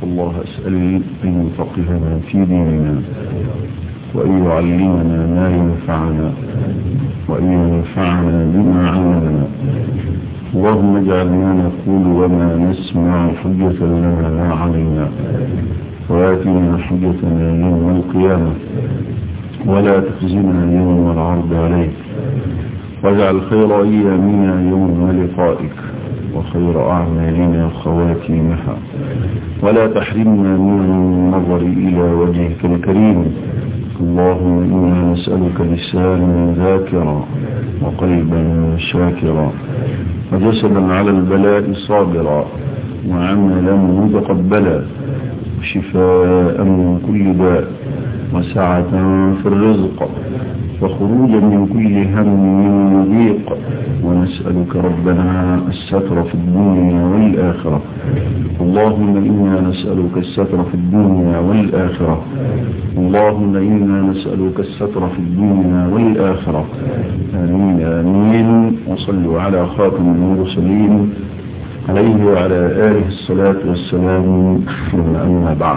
فالله أسأل أن يفقهنا في ديننا وأن يعلمنا ما ينفعنا وأن ينفعنا بما علمنا اللهم اجعل ما نقول وما نسمع حجة لنا لا علينا وآتنا حجتنا يوم القيامة ولا تخزنا يوم العرض عليك واجعل خير أيامنا يوم لقائك وخير أعمالنا خواتيمها ولا تحرمنا من النظر إلى وجهك الكريم اللهم إنا نسألك لسانا ذاكرا وقلبا شاكرا وجسدا على البلاء صابرا وعملا متقبلا وشفاء من كل داء وسعة في الرزق وخروجا من كل هم وضيق ونسألك ربنا الستر في الدنيا والآخرة اللهم إنا نسألك الستر في الدنيا والآخرة اللهم إنا نسألك الستر في الدنيا والآخرة آمين آمين وصلوا على خاتم المرسلين عليه وعلى آله الصلاة والسلام ثم أما بعد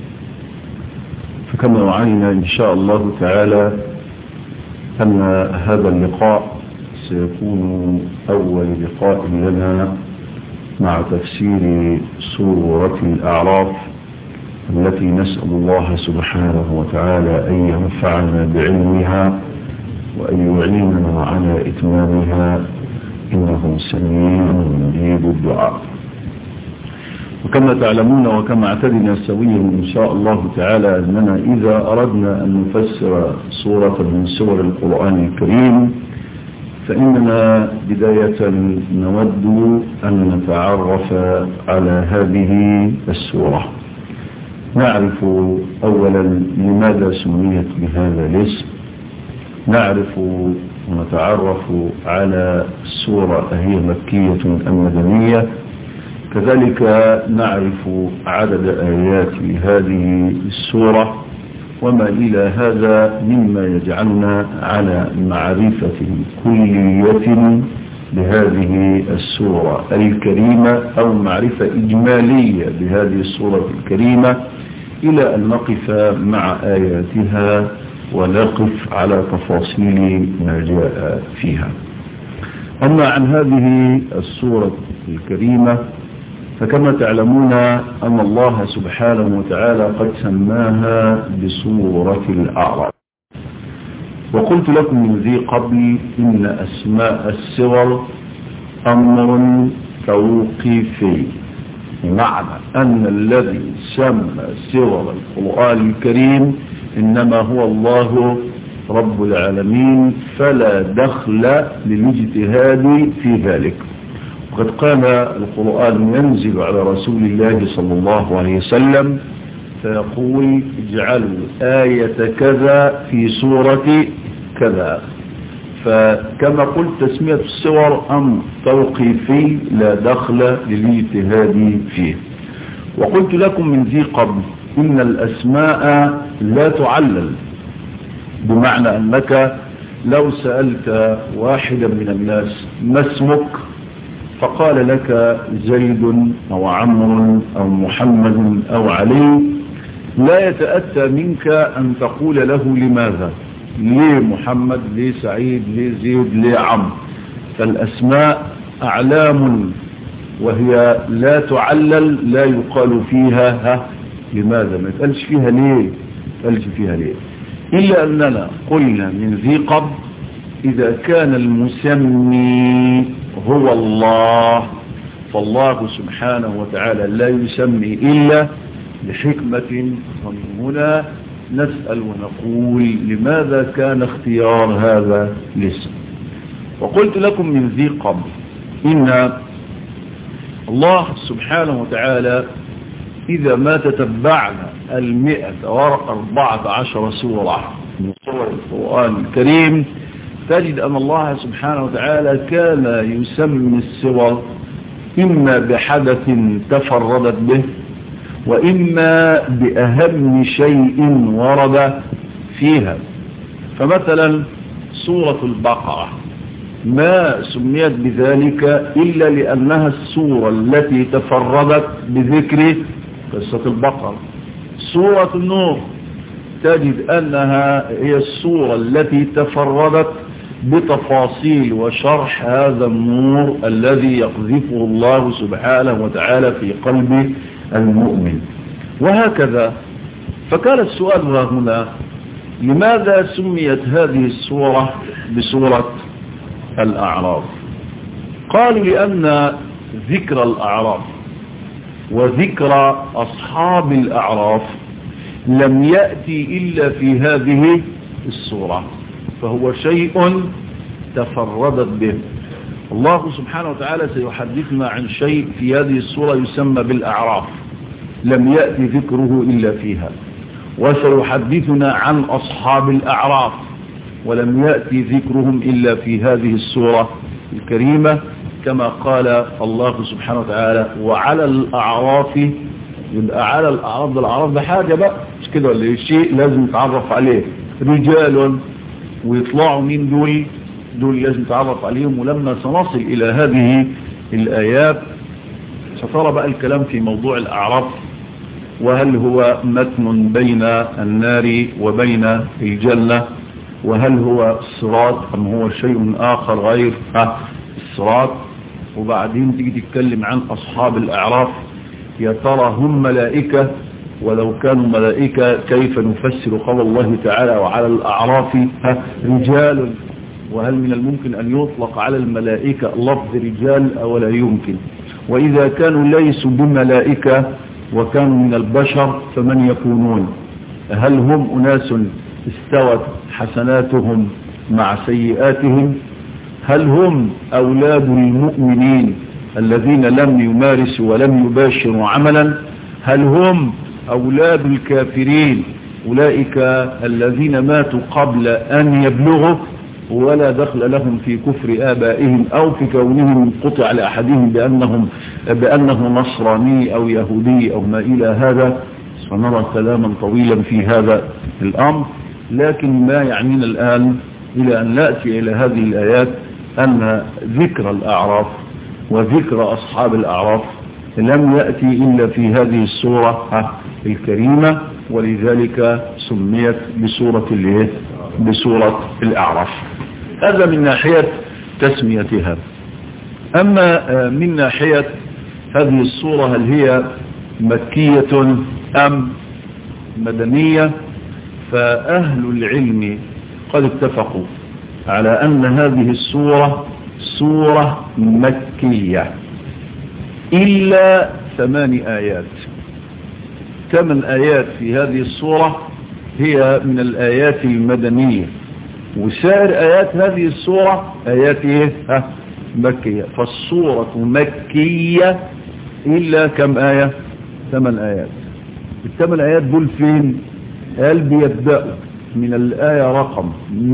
فكما وعينا إن شاء الله تعالى أن هذا اللقاء سيكون أول لقاء لنا مع تفسير سورة الأعراف التي نسأل الله سبحانه وتعالى أن ينفعنا بعلمها وأن يعيننا على إتمامها إنه سميع مجيب الدعاء وكما تعلمون وكما اعتدنا سويا إن شاء الله تعالى أننا إذا أردنا أن نفسر سورة من سور القرآن الكريم فإننا بداية نود أن نتعرف على هذه السورة نعرف أولا لماذا سميت بهذا الاسم نعرف ونتعرف على السورة هي مكية أم مدنية كذلك نعرف عدد آيات هذه السورة وما إلى هذا مما يجعلنا على معرفة كلية بهذه السورة الكريمة أو معرفة إجمالية بهذه السورة الكريمة إلى أن نقف مع آياتها ونقف على تفاصيل ما جاء فيها أما عن هذه السورة الكريمة فكما تعلمون أن الله سبحانه وتعالى قد سماها بسورة الأعراف وقلت لكم من ذي قبل إن أسماء السور أمر توقيفي بمعنى أن الذي سمى سور القرآن الكريم إنما هو الله رب العالمين فلا دخل للاجتهاد في ذلك وقد كان القرآن ينزل على رسول الله صلى الله عليه وسلم فيقول اجعلوا آية كذا في سورة كذا فكما قلت تسمية السور أمر توقيفي لا دخل للاجتهاد فيه وقلت لكم من ذي قبل إن الأسماء لا تعلل بمعنى أنك لو سألت واحدا من الناس ما اسمك فقال لك زيد أو عمرو أو محمد أو علي لا يتأتى منك أن تقول له لماذا ليه محمد ليه سعيد ليه زيد ليه عمرو فالأسماء أعلام وهي لا تعلل لا يقال فيها ها لماذا ما يتقالش فيها ليه ما يتقالش فيها ليه إلا أننا قلنا من ذي قبل إذا كان المسمي هو الله فالله سبحانه وتعالى لا يسمي إلا لحكمة ومن هنا نسأل ونقول لماذا كان اختيار هذا الاسم وقلت لكم من ذي قبل إن الله سبحانه وتعالى إذا ما تتبعنا المئة وأربعة عشر سورة من سور القرآن الكريم تجد أن الله سبحانه وتعالى كان يسمي السور إما بحدث تفردت به وإما بأهم شيء ورد فيها فمثلا سورة البقرة ما سميت بذلك إلا لأنها السورة التي تفردت بذكر قصة البقر سورة النور تجد أنها هي السورة التي تفردت بتفاصيل وشرح هذا النور الذي يقذفه الله سبحانه وتعالى في قلب المؤمن وهكذا فكان السؤال هنا لماذا سميت هذه السورة بسورة الأعراف قالوا لأن ذكر الأعراف وذكر أصحاب الأعراف لم يأتي إلا في هذه السورة فهو شيء تفردت به الله سبحانه وتعالى سيحدثنا عن شيء في هذه السورة يسمى بالأعراف لم يأتي ذكره إلا فيها وسيحدثنا عن أصحاب الأعراف ولم يأتي ذكرهم إلا في هذه السورة الكريمة كما قال الله سبحانه وتعالى وعلى الأعراف يبقى على الأعراف ده الأعراف ده حاجة بقى مش كده ولا شيء لازم نتعرف عليه رجال ويطلعوا مين دول دول لازم نتعرف عليهم ولما سنصل إلى هذه الآيات سترى بقى الكلام في موضوع الأعراف وهل هو متن بين النار وبين الجنة وهل هو الصراط أم هو شيء آخر غير الصراط وبعدين تيجي تتكلم عن أصحاب الأعراف يا ترى هم ملائكة ولو كانوا ملائكة كيف نفسر قول الله تعالى وعلى الأعراف رجال وهل من الممكن أن يطلق على الملائكة لفظ رجال أو لا يمكن وإذا كانوا ليسوا بملائكة وكانوا من البشر فمن يكونون هل هم أناس استوت حسناتهم مع سيئاتهم هل هم أولاد المؤمنين الذين لم يمارسوا ولم يباشروا عملا هل هم أولاد الكافرين أولئك الذين ماتوا قبل أن يبلغوا ولا دخل لهم في كفر آبائهم أو في كونهم قطع لأحدهم بأنهم بأنه نصراني أو يهودي أو ما إلى هذا سنرى كلاما طويلا في هذا الأمر لكن ما يعنينا الآن إلى أن نأتي إلى هذه الآيات أن ذكر الأعراف وذكر أصحاب الأعراف لم يأتي إلا في هذه السورة الكريمة ولذلك سميت بسورة الايه بسورة الأعراف هذا من ناحية تسميتها أما من ناحية هذه السورة هل هي مكية أم مدنية فأهل العلم قد اتفقوا على أن هذه السورة سورة مكية إلا ثمان آيات ثمان آيات في هذه السورة هي من الآيات المدنية وسائر آيات هذه السورة آيات إيه؟ ها مكية فالسورة مكية إلا كم آية ثمان آيات الثمان آيات دول فين قال بيبدأوا من الآية رقم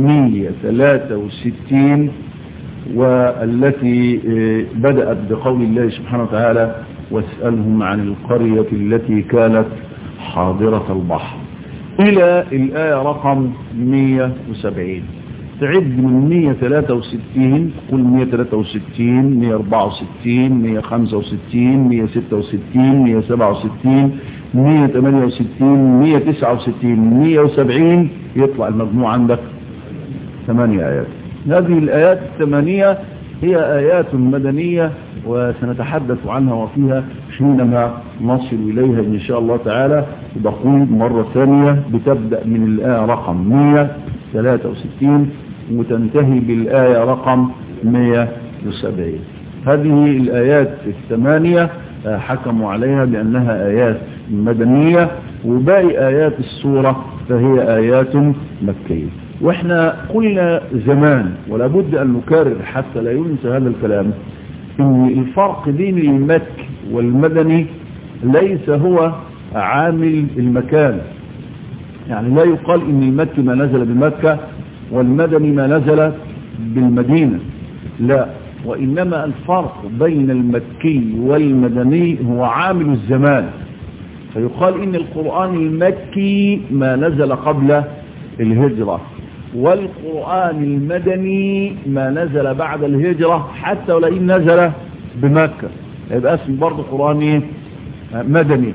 163 والتي بدأت بقول الله سبحانه وتعالى واسألهم عن القرية التي كانت حاضرة البحر إلى الآية رقم 170 تعد من 163 قل 163 164 165 166 167 168 169 170 يطلع المجموع عندك ثمانية آيات هذه الآيات الثمانية هي آيات مدنية وسنتحدث عنها وفيها حينما نصل إليها إن شاء الله تعالى بقول مرة ثانية بتبدأ من الآية رقم 163 وتنتهي بالآية رقم 170 هذه الآيات الثمانية حكموا عليها بأنها آيات مدنية وباقي آيات السورة فهي آيات مكية واحنا قلنا زمان ولا بد أن نكرر حتى لا ينسى هذا الكلام ان الفرق بين المكي والمدني ليس هو عامل المكان يعني لا يقال ان المكي ما نزل بمكة والمدني ما نزل بالمدينة لا وإنما الفرق بين المكي والمدني هو عامل الزمان فيقال إن القرآن المكي ما نزل قبل الهجرة والقرآن المدني ما نزل بعد الهجرة حتى ولئن نزل بمكة يبقى اسم برضه قرآن مدني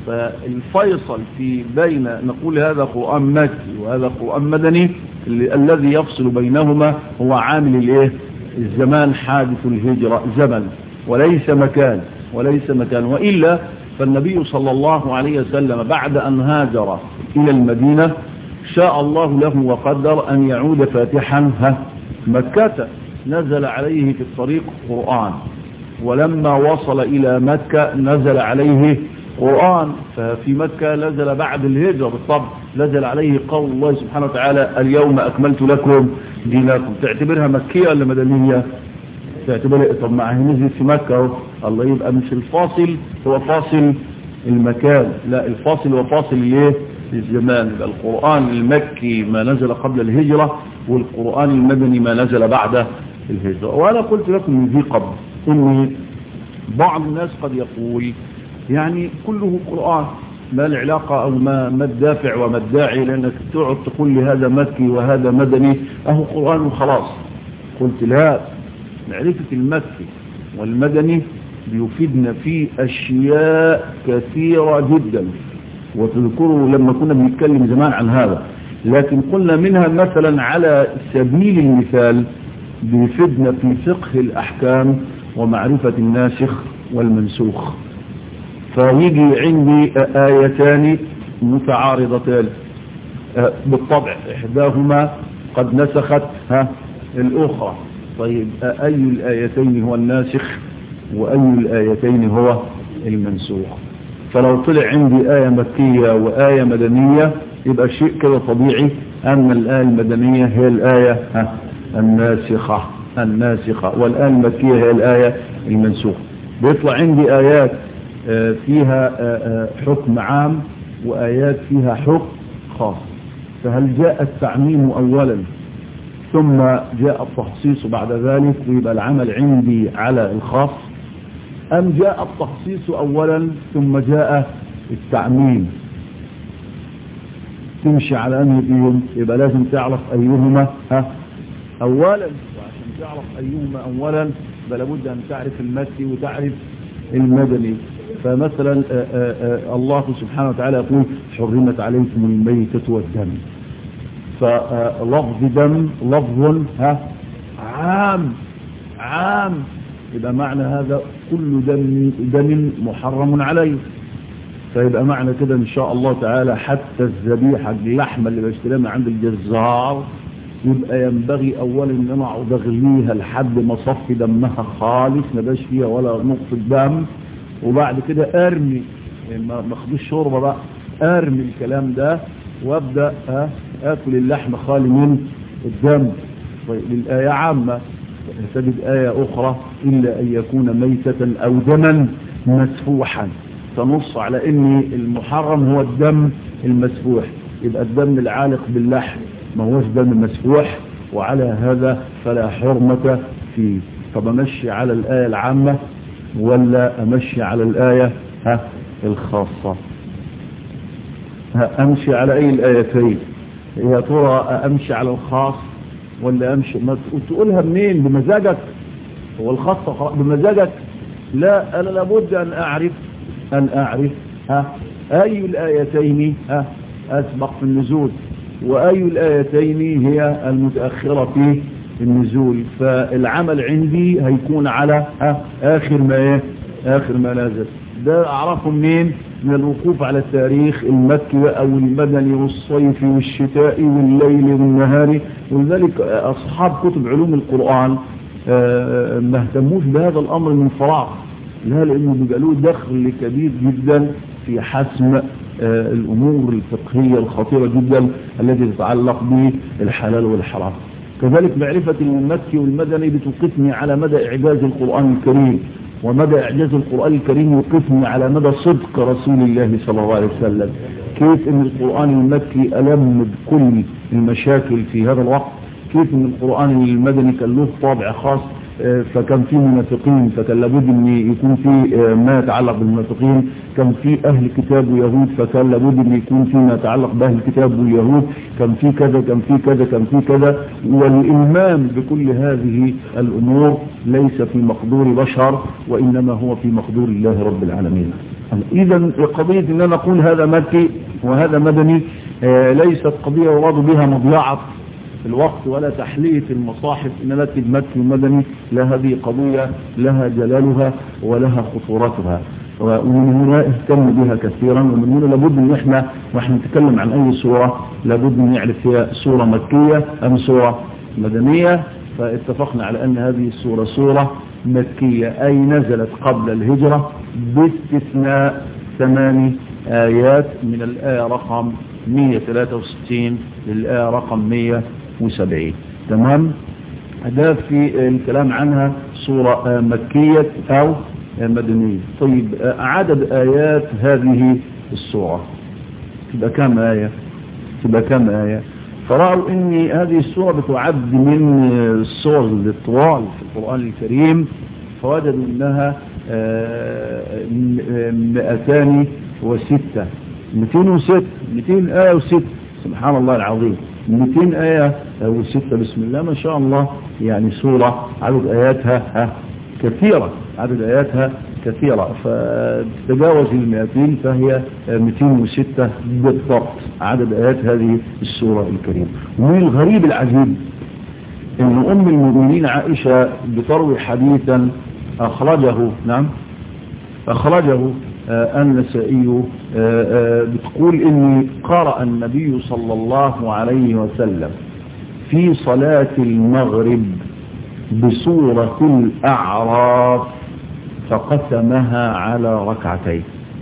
فالفيصل في بين نقول هذا قرآن مكي وهذا قرآن مدني الذي يفصل بينهما هو عامل الايه الزمان حادث الهجرة زمن وليس مكان وليس مكان وإلا فالنبي صلى الله عليه وسلم بعد أن هاجر إلى المدينة شاء الله له وقدر أن يعود فاتحا مكة نزل عليه في الطريق قرآن ولما وصل إلى مكة نزل عليه قرآن ففي مكة نزل بعد الهجرة بالطبع نزل عليه قول الله سبحانه وتعالى اليوم أكملت لكم دينكم تعتبرها مكية ولا مدنية تعتبرها طب ما هي نزلت في مكة اهو الله يبقى مش الفاصل هو فاصل المكان لا الفاصل هو فاصل الايه الزمان يبقى القرآن المكي ما نزل قبل الهجرة والقرآن المدني ما نزل بعد الهجرة وأنا قلت لكم من ذي قبل إن بعض الناس قد يقول يعني كله قرآن ما العلاقة أو ما, ما الدافع وما الداعي لأنك تقعد تقول لي هذا مكي وهذا مدني أهو قرآن وخلاص قلت لا معرفة المكي والمدني بيفيدنا في أشياء كثيرة جدا وتذكروا لما كنا بنتكلم زمان عن هذا لكن قلنا منها مثلا على سبيل المثال بيفيدنا في فقه الأحكام ومعرفة الناسخ والمنسوخ فيجي عندي آيتان متعارضتان بالطبع إحداهما قد نسخت ها الأخرى طيب أي الآيتين هو الناسخ وأي الآيتين هو المنسوخ فلو طلع عندي آية مكية وآية مدنية يبقى شيء كده طبيعي أن الآية المدنية هي الآية ها الناسخة الناسخة والآية المكية هي الآية المنسوخة بيطلع عندي آيات فيها حكم عام وآيات فيها حكم خاص فهل جاء التعميم أولا ثم جاء التخصيص بعد ذلك ويبقى العمل عندي على الخاص أم جاء التخصيص أولا ثم جاء التعميم تمشي على أنه فيهم يبقى لازم تعرف أيهما ها أولا وعشان تعرف أيهما أولا بل لابد أن تعرف المكي وتعرف المدني فمثلا آآ آآ الله سبحانه وتعالى يقول حرمت عليكم الميتة والدم فلفظ دم لفظ ها عام عام يبقى معنى هذا كل دم دم محرم عليه فيبقى معنى كده ان شاء الله تعالى حتى الذبيحه اللحمه اللي بشتريها من عند الجزار يبقى ينبغي اولا ان انا اقعد اغليها لحد ما اصفي دمها خالص ما بقاش فيها ولا نقطه دم وبعد كده ارمي ما اخدوش شوربه بقى ارمي الكلام ده وابدا اكل اللحم خالي من الدم طيب الايه عامه تجد آية أخرى إلا أن يكون ميتة أو دما مسفوحا تنص على أن المحرم هو الدم المسفوح يبقى الدم العالق باللحم ما هوش دم مسفوح وعلى هذا فلا حرمة فيه طب أمشي على الآية العامة ولا أمشي على الآية ها الخاصة ها أمشي على أي الآيتين يا ترى أمشي على الخاص ولا امشي ما تقولها منين بمزاجك هو الخاصة بمزاجك لا انا لابد ان اعرف ان اعرف ها اي الايتين ها اسبق في النزول واي الايتين هي المتاخره في النزول فالعمل عندي هيكون على ها اخر ما ايه اخر ما نزل ده اعرفه منين من الوقوف على التاريخ المكي أو المدني والصيف والشتاء والليل والنهار ولذلك أصحاب كتب علوم القرآن ما اهتموش بهذا الأمر من فراغ لا لأنه بيبقى له دخل كبير جدا في حسم الأمور الفقهية الخطيرة جدا التي تتعلق بالحلال والحرام كذلك معرفة المكي والمدني بتوقفني على مدى إعجاز القرآن الكريم ومدى إعجاز القرآن الكريم يوقفني على مدى صدق رسول الله صلى الله عليه وسلم كيف ان القرآن المكي ألم بكل المشاكل في هذا الوقت كيف ان القرآن المدني كان له طابع خاص فكان في منافقين فكان لابد ان يكون في ما يتعلق بالمنافقين كان في اهل كتاب ويهود فكان لابد ان يكون في ما يتعلق باهل الكتاب واليهود كان في كذا كان في كذا كان في كذا والالمام بكل هذه الامور ليس في مقدور بشر وانما هو في مقدور الله رب العالمين إذا قضية أن أنا أقول هذا مكي وهذا مدني ليست قضية يراد بها مضيعة الوقت ولا تحلية المصاحف إن نكتب مكي ومدني لا هذه قضية لها جلالها ولها خطورتها ومن هنا اهتم بها كثيرا ومن هنا لابد ان احنا واحنا نتكلم عن اي سورة لابد ان نعرف هي سورة مكية ام سورة مدنية فاتفقنا على ان هذه السورة سورة مكية اي نزلت قبل الهجرة باستثناء ثماني ايات من الايه رقم 163 للايه رقم 170 تمام ده في الكلام عنها سورة مكية او مدنية طيب عدد آيات هذه السورة تبقى كم آية تبقى كم آية فرأوا ان هذه السورة بتعد من السور الطوال في القرآن الكريم فوجدوا انها مئتان وستة 206 200 آية وستة سبحان الله العظيم 200 آية وستة بسم الله ما شاء الله يعني سورة عدد آياتها كثيرة عدد آياتها كثيرة فتجاوز المئتين فهي 206 بالضبط عدد آيات هذه السورة الكريمة ومن الغريب العجيب ان ام المؤمنين عائشة بتروي حديثا اخرجه نعم اخرجه النسائي بتقول اني قرأ النبي صلى الله عليه وسلم في صلاة المغرب بسورة الأعراف فقسمها على ركعتين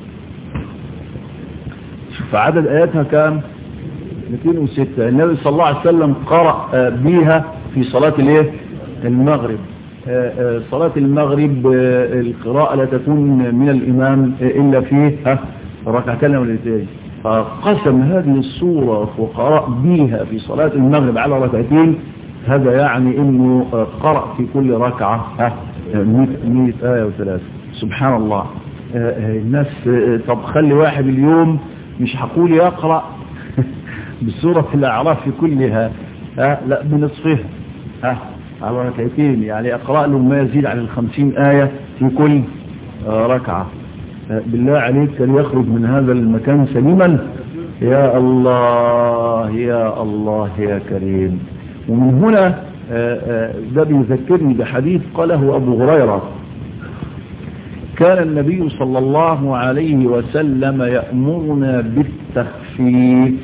شوف عدد آياتها كام 206 النبي صلى الله عليه وسلم قرأ بيها في صلاة الايه المغرب صلاة المغرب القراءة لا تكون من الإمام إلا في ركعتين ولتين فقسم هذه الصورة وقرأ بيها في صلاة المغرب على ركعتين هذا يعني انه قرأ في كل ركعة 100 آية وثلاثة سبحان الله الناس طب خلي واحد اليوم مش هقول يقرأ بسورة الأعراف في كلها لا بنصفها على ركعتين يعني أقرأ له ما يزيد عن الخمسين آية في كل ركعة بالله عليك كان يخرج من هذا المكان سليما يا الله يا الله يا كريم ومن هنا ده بيذكرني بحديث قاله أبو هريرة كان النبي صلى الله عليه وسلم يأمرنا بالتخفيف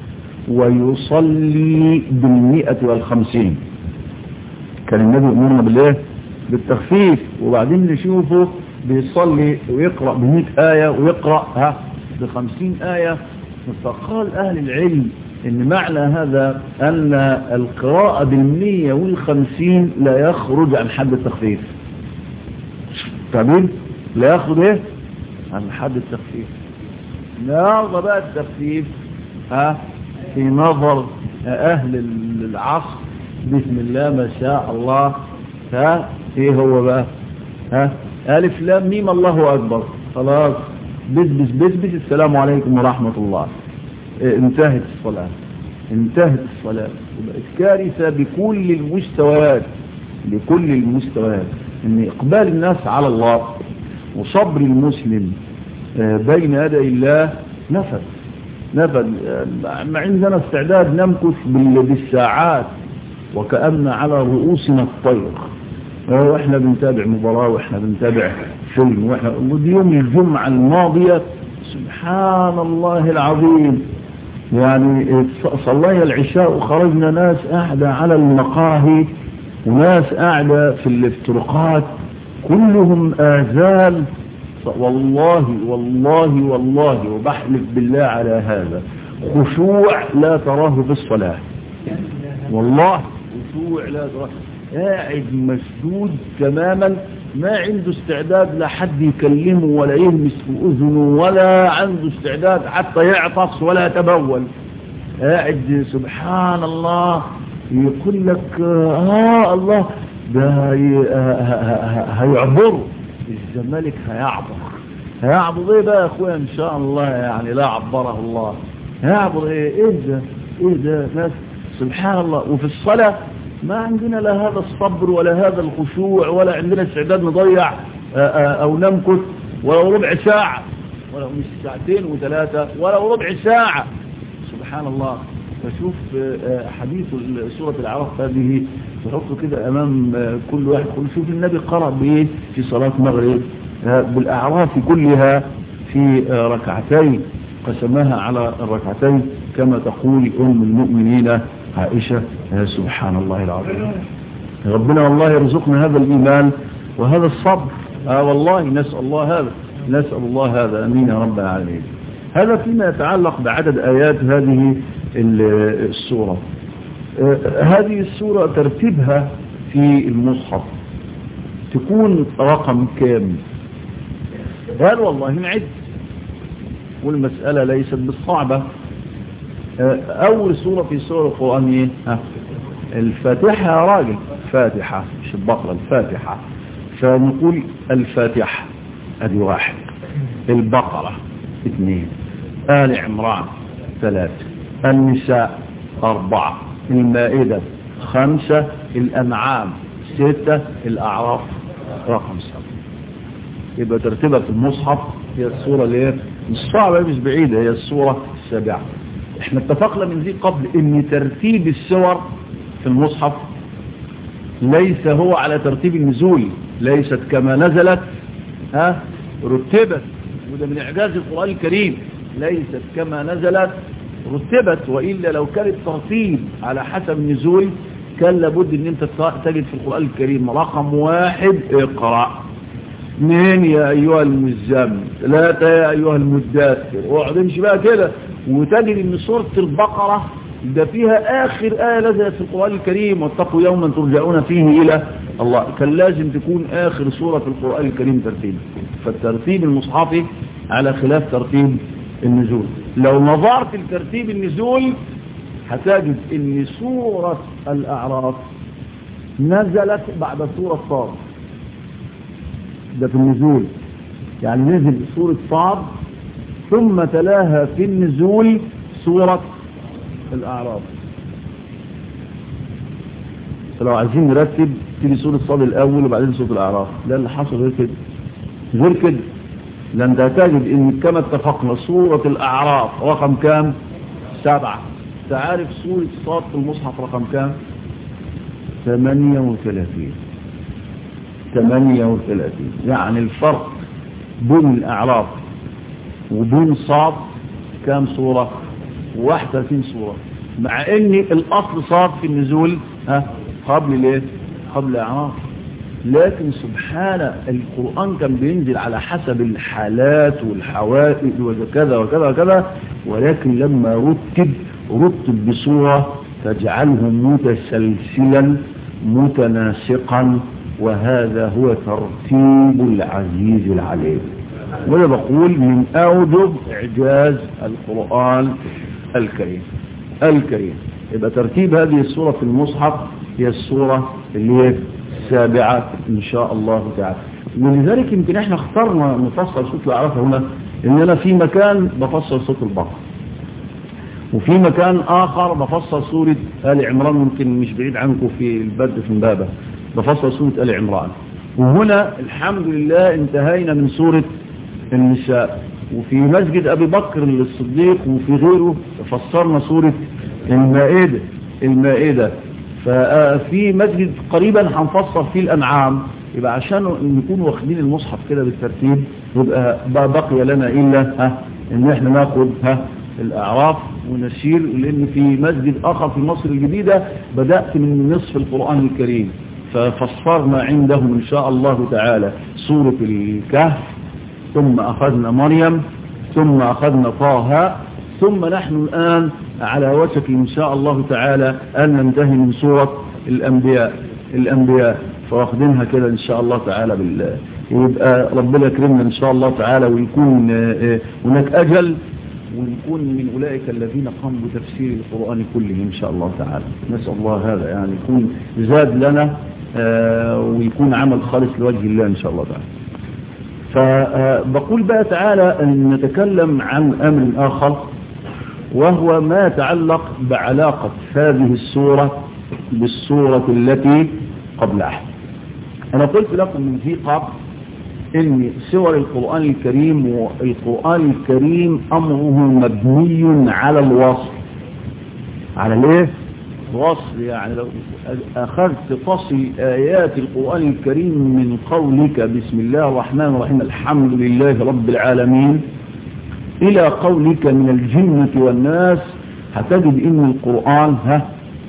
ويصلي بالمئة والخمسين كان النبي يأمرنا بالله بالتخفيف وبعدين نشوفه بيصلي ويقرأ بمئة آية ويقرأ ها بخمسين آية فقال أهل العلم ان معنى هذا ان القراءة بالمية والخمسين لا يخرج عن حد التخفيف فاهمين لا يخرج ايه عن حد التخفيف النهارده بقى التخفيف ها في نظر اهل العصر بسم الله ما شاء الله ها ايه هو بقى ها الف لام ميم الله اكبر خلاص بسبس بسبس السلام عليكم ورحمة الله انتهت الصلاة انتهت الصلاة وبقت كارثة بكل المستويات بكل المستويات ان اقبال الناس على الله وصبر المسلم بين يدي الله نفذ نفذ ما عندنا استعداد نمكث بالساعات وكأن على رؤوسنا الطير واحنا بنتابع مباراة واحنا بنتابع فيلم واحنا يوم الجمعة الماضية سبحان الله العظيم يعني صلينا العشاء وخرجنا ناس قاعدة على المقاهي وناس قاعدة في الافترقات كلهم آذان والله والله والله وبحلف بالله على هذا خشوع لا تراه في الصلاة والله خشوع لا تراه قاعد مشدود تماما ما عنده استعداد لا حد يكلمه ولا يهمس في اذنه ولا عنده استعداد حتى يعطس ولا يتبول قاعد سبحان الله يقول لك اه الله ده هيعبر الزمالك هيعبر هيعبر ايه بقى يا اخويا ان شاء الله يعني لا عبره الله هيعبر ايه ايه ده ايه ده ناس سبحان الله وفي الصلاه ما عندنا لا هذا الصبر ولا هذا الخشوع ولا عندنا استعداد نضيع او نمكث ولو ربع ساعة ولو مش ساعتين وثلاثة ولو ربع ساعة سبحان الله فشوف حديث سورة العرف هذه تحطه كده أمام كل واحد قل شوف النبي قرأ بإيه في صلاة مغرب بالأعراف كلها في ركعتين قسمها على الركعتين كما تقول أم المؤمنين عائشة سبحان الله العظيم ربنا والله يرزقنا هذا الإيمان وهذا الصبر آه والله نسأل الله هذا نسأل الله هذا أمين يا رب العالمين هذا فيما يتعلق بعدد آيات هذه السورة آه هذه السورة ترتيبها في المصحف تكون رقم كام قال والله نعد والمسألة ليست بالصعبة آه أول سورة في سورة القرآن إيه؟ الفاتحة يا راجل فاتحة مش البقرة الفاتحة فنقول الفاتحة ادي واحد البقرة اثنين آل عمران ثلاثة النساء أربعة المائدة خمسة الأنعام ستة الأعراف رقم سبعة يبقى ترتيبها في المصحف هي الصورة اللي هي مش صعبة مش بعيدة هي الصورة السابعة احنا اتفقنا من ذي قبل ان ترتيب السور في المصحف ليس هو على ترتيب النزول ليست كما نزلت ها رتبت وده من اعجاز القرآن الكريم ليست كما نزلت رتبت وإلا لو كان الترتيب على حسب النزول كان لابد ان انت تجد في القرآن الكريم رقم واحد اقرأ اثنين يا ايها المزمل ثلاثة يا ايها المدثر واقعد امشي بقى كده وتجد ان سورة البقرة ده فيها اخر آية نزلت في القرآن الكريم واتقوا يوما ترجعون فيه الى الله كان لازم تكون اخر سورة في القرآن الكريم ترتيب فالترتيب المصحفي على خلاف ترتيب النزول لو نظرت لترتيب النزول هتجد ان سورة الاعراف نزلت بعد سورة صاد ده في النزول يعني نزل سورة صاد ثم تلاها في النزول سورة الأعراف فلو عايزين نرتب تيجي سورة صاد الأول وبعدين سورة الأعراف ده اللي حصل غير كده غير كده لأن تجد إن كما اتفقنا سورة الأعراف رقم كام سبعة تعرف سورة صاد في المصحف رقم كام 38 38 يعني الفرق بين الأعراف وبين صاد كام صورة 31 صورة مع ان الاصل صاد في النزول ها قبل ليه قبل الاعراف لكن سبحان القرآن كان بينزل على حسب الحالات والحوائج وكذا وكذا وكذا ولكن لما رتب رتب بصورة تجعله متسلسلا متناسقا وهذا هو ترتيب العزيز العليم وده بقول من أوجب إعجاز القرآن الكريم الكريم يبقى ترتيب هذه السورة في المصحف هي السورة اللي هي السابعة إن شاء الله تعالى ولذلك يمكن احنا اخترنا نفصل صوت الأعراف هنا إن أنا في مكان بفصل صوت البقر وفي مكان آخر بفصل سورة آل عمران ممكن مش بعيد عنكم في البدء في مبابة بفصل سورة آل عمران وهنا الحمد لله انتهينا من سورة النساء وفي مسجد أبي بكر الصديق وفي غيره فسرنا سورة المائدة المائدة ففي مسجد قريبا هنفسر فيه الأنعام يبقى عشان نكون واخدين المصحف كده بالترتيب يبقى بقي لنا إلا ها إن احنا ناخد ها الأعراف ونسير لأن في مسجد آخر في مصر الجديدة بدأت من نصف القرآن الكريم ففسرنا عندهم إن شاء الله تعالى سورة الكهف ثم أخذنا مريم ثم أخذنا طه ثم نحن الآن على وشك إن شاء الله تعالى أن ننتهي من سورة الأنبياء الأنبياء فواخدينها كده إن شاء الله تعالى بالله يبقى ربنا يكرمنا إن شاء الله تعالى ويكون هناك أجل ونكون من أولئك الذين قاموا بتفسير القرآن كله إن شاء الله تعالى نسأل الله هذا يعني يكون زاد لنا ويكون عمل خالص لوجه الله إن شاء الله تعالى فبقول بقى تعالى أن نتكلم عن أمر آخر وهو ما يتعلق بعلاقة هذه السورة بالسورة التي قبلها أنا قلت لكم من ذي قبل ان سور القرآن الكريم والقرآن الكريم امره مبني على الوصف على الايه وصل يعني لو اخذت فصل ايات القرآن الكريم من قولك بسم الله الرحمن الرحيم الحمد لله رب العالمين الى قولك من الجنة والناس هتجد ان القرآن ها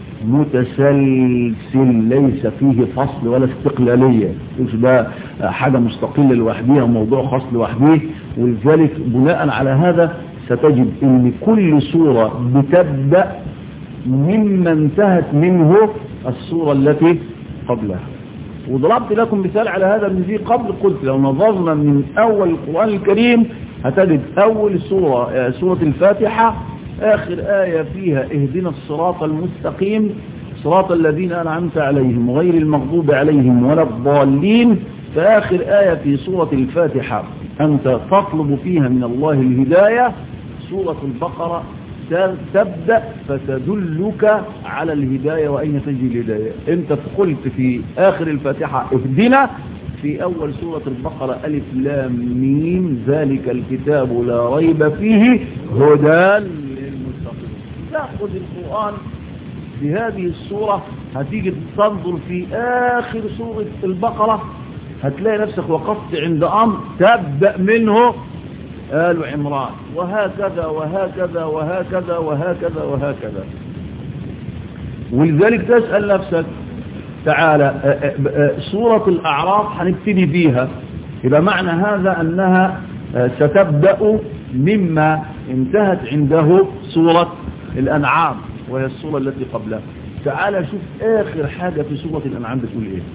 متسلسل ليس فيه فصل ولا استقلالية مش ده حاجة مستقلة لوحديها وموضوع خاص لوحديه ولذلك بناء على هذا ستجد ان كل سورة بتبدأ مما انتهت منه السورة التي قبلها وضربت لكم مثال على هذا من ذي قبل قلت لو نظرنا من أول القرآن الكريم هتجد أول سورة سورة الفاتحة آخر آية فيها اهدنا الصراط المستقيم صراط الذين أنعمت عليهم غير المغضوب عليهم ولا الضالين فآخر آية في سورة الفاتحة أنت تطلب فيها من الله الهداية سورة البقرة تبدأ فتدلك على الهداية وأين تجي الهداية انت قلت في آخر الفاتحة اهدنا في أول سورة البقرة ألف لام ميم ذلك الكتاب لا ريب فيه هدى للمتقين تأخذ القرآن في هذه السورة هتيجي تنظر في آخر سورة البقرة هتلاقي نفسك وقفت عند أمر تبدأ منه آل عمران وهكذا وهكذا وهكذا وهكذا وهكذا ولذلك تسأل نفسك تعالى سورة الأعراف هنبتدي بيها يبقى معنى هذا أنها ستبدأ مما انتهت عنده سورة الأنعام وهي السورة التي قبلها تعالى شوف آخر حاجة في سورة الأنعام بتقول إيه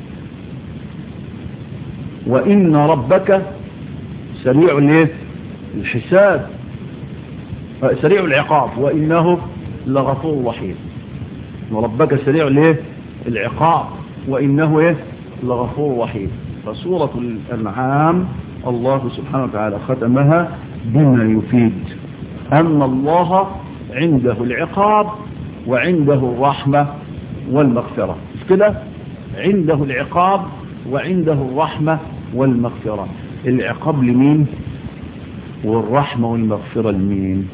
وإن ربك سريع الايه الحساب سريع العقاب وإنه لغفور رحيم وربك سريع الايه العقاب وإنه ايه لغفور رحيم فسورة الأنعام الله سبحانه وتعالى ختمها بما يفيد أن الله عنده العقاب وعنده الرحمة والمغفرة مش كده عنده العقاب وعنده الرحمة والمغفرة العقاب لمين والرحمة والمغفرة لمين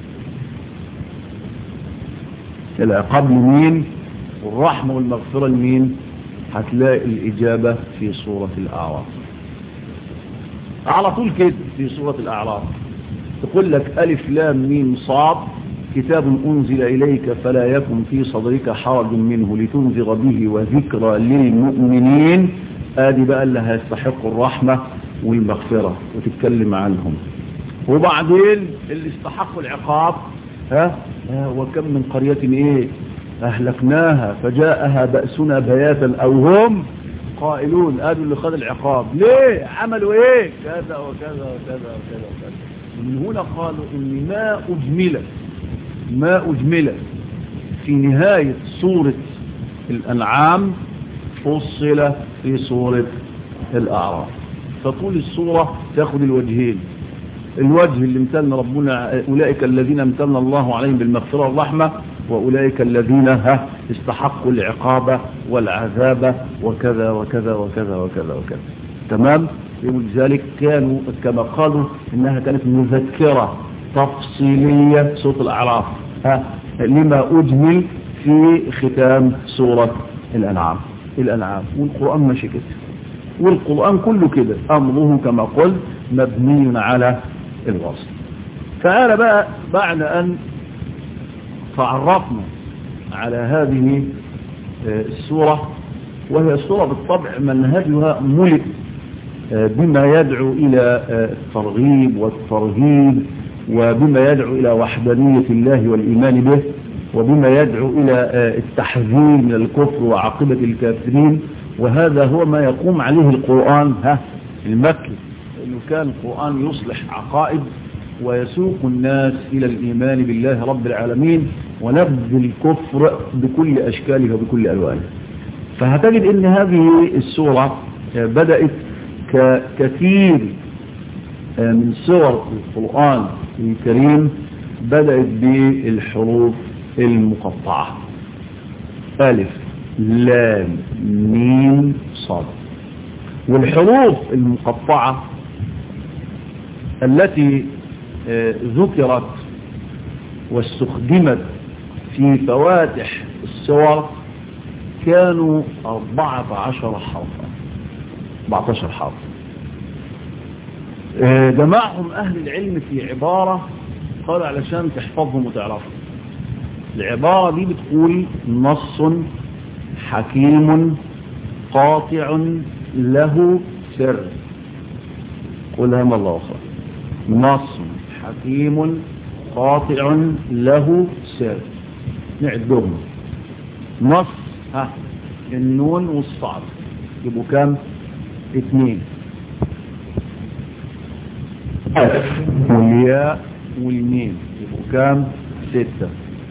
العقاب لمين والرحمة والمغفرة لمين هتلاقي الإجابة في سورة الأعراف على طول كده في سورة الأعراف تقول لك ألف لام ميم صاد كتاب أنزل إليك فلا يكن في صدرك حرج منه لتنذر به وذكرى للمؤمنين آدي بقى اللي هيستحق الرحمة والمغفرة وتتكلم عنهم وبعدين اللي استحقوا العقاب ها وكم من قرية ايه اهلكناها فجاءها بأسنا بياتا او هم قائلون قالوا اللي خد العقاب ليه عملوا ايه كذا وكذا وكذا وكذا وكذا من هنا قالوا ان ما اجمل ما اجمل في نهاية سورة الانعام فصل في سورة الاعراف فطول السورة تاخد الوجهين الوجه اللي امتن ربنا أولئك الذين امتن الله عليهم بالمغفرة والرحمة وأولئك الذين ها استحقوا العقاب والعذاب وكذا وكذا وكذا وكذا وكذا تمام ولذلك كانوا كما قالوا إنها كانت مذكرة تفصيلية سورة الأعراف ها لما أجمل في ختام سورة الأنعام الأنعام والقرآن ماشي كده والقرآن كله كده أمره كما قلت مبني على الوصل تعالى بقى بعد أن تعرفنا على هذه السورة وهي السورة بالطبع منهجها ملئ بما يدعو إلى الترغيب والترهيب وبما يدعو إلى وحدانية الله والإيمان به وبما يدعو إلى التحذير من الكفر وعاقبة الكافرين وهذا هو ما يقوم عليه القرآن ها المكي انه كان القرآن يصلح عقائد ويسوق الناس الى الايمان بالله رب العالمين ونبذ الكفر بكل اشكاله وبكل الوانه فهتجد ان هذه السورة بدأت ككثير من سور القرآن الكريم بدأت بالحروف المقطعة ألف لام ميم صاد والحروف المقطعة التي ذكرت واستخدمت في فواتح السور كانوا 14 حرفا 14 حرف جمعهم أهل العلم في عبارة قال علشان تحفظهم وتعرفهم العبارة دي بتقول نص حكيم قاطع له سر قولها ما الله أخرى نص حكيم قاطع له سر نعدهم نص ها النون والصعب يبقوا كام اثنين والياء والميم يبقوا كام ستة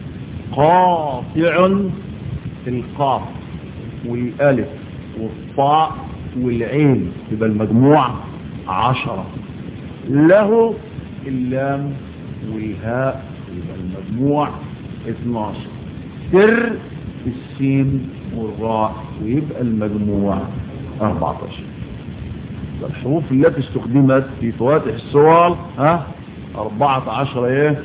قاطع القاف والالف والطاء والعين يبقى المجموع عشرة له اللام والهاء يبقى المجموع 12 سر السين والراء ويبقى المجموع 14 الحروف التي استخدمت في فواتح السور ها 14 ايه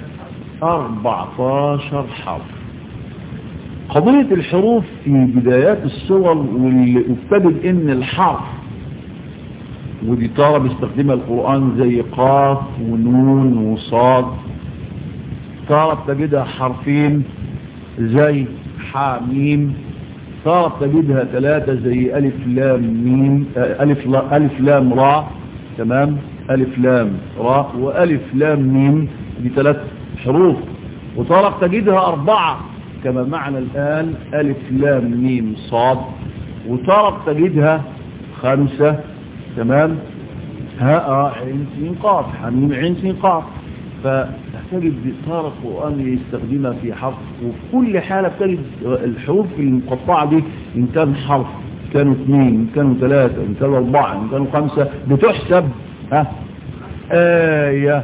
14 حرف قضية الحروف في بدايات السور واللي ابتدت ان الحرف ودي تارة بيستخدمها القرآن زي قاف ونون وصاد تارة تجدها حرفين زي حاميم تارة تجدها ثلاثة زي ألف لام ميم ألف, لا ألف لام را تمام ألف لام را وألف لام ميم دي ثلاث حروف وتارة تجدها أربعة كما معنى الآن ألف لام ميم صاد وتارة تجدها خمسة تمام هاء عين سين قاف حميم عين سين قاف فتجد تارة القرآن يستخدمها في حرف وفي كل حالة تجد الحروف المقطعة دي إن كان حرف كانوا اثنين إن كانوا ثلاثة إن كانوا أربعة إن كانوا خمسة بتحسب ها آية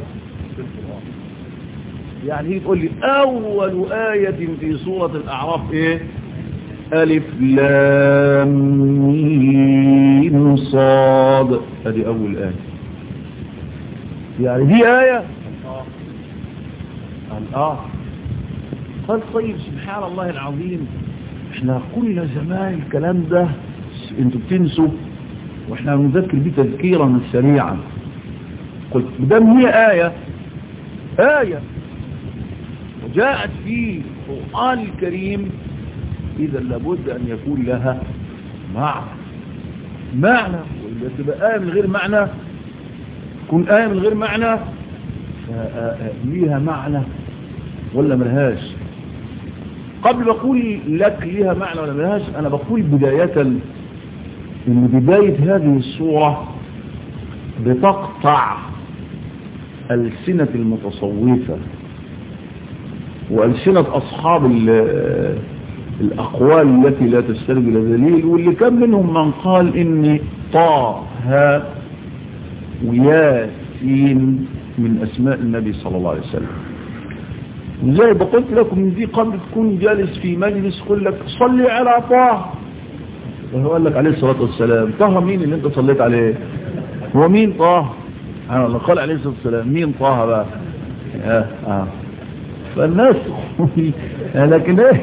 يعني هي تقول لي أول آية في سورة الأعراف إيه ألف لام ميم صاد هذه أول آية يعني دي آية قال آه قال طيب سبحان الله العظيم احنا كل زمان الكلام ده انتوا بتنسوا واحنا نذكر بيه تذكيرا سريعا قلت بدم هي آية آية وجاءت في القرآن الكريم إذا لابد أن يكون لها معنى معنى وإذا تبقى آية من غير معنى تكون آية من غير معنى ليها معنى ولا ملهاش قبل بقول لك ليها معنى ولا ملهاش أنا بقول بداية إن بداية هذه الصورة بتقطع ألسنة المتصوفة وألسنة أصحاب الأقوال التي لا تستند إلى دليل واللي كان منهم من قال إن طه وياسين من أسماء النبي صلى الله عليه وسلم وزي بقولت لكم من دي قبل تكون جالس في مجلس يقول لك صلي على طه وهو قال لك عليه الصلاة والسلام طه مين اللي انت صليت عليه هو مين طه أنا الله قال عليه الصلاة والسلام مين طه بقى آه آه. فالناس لكن ايه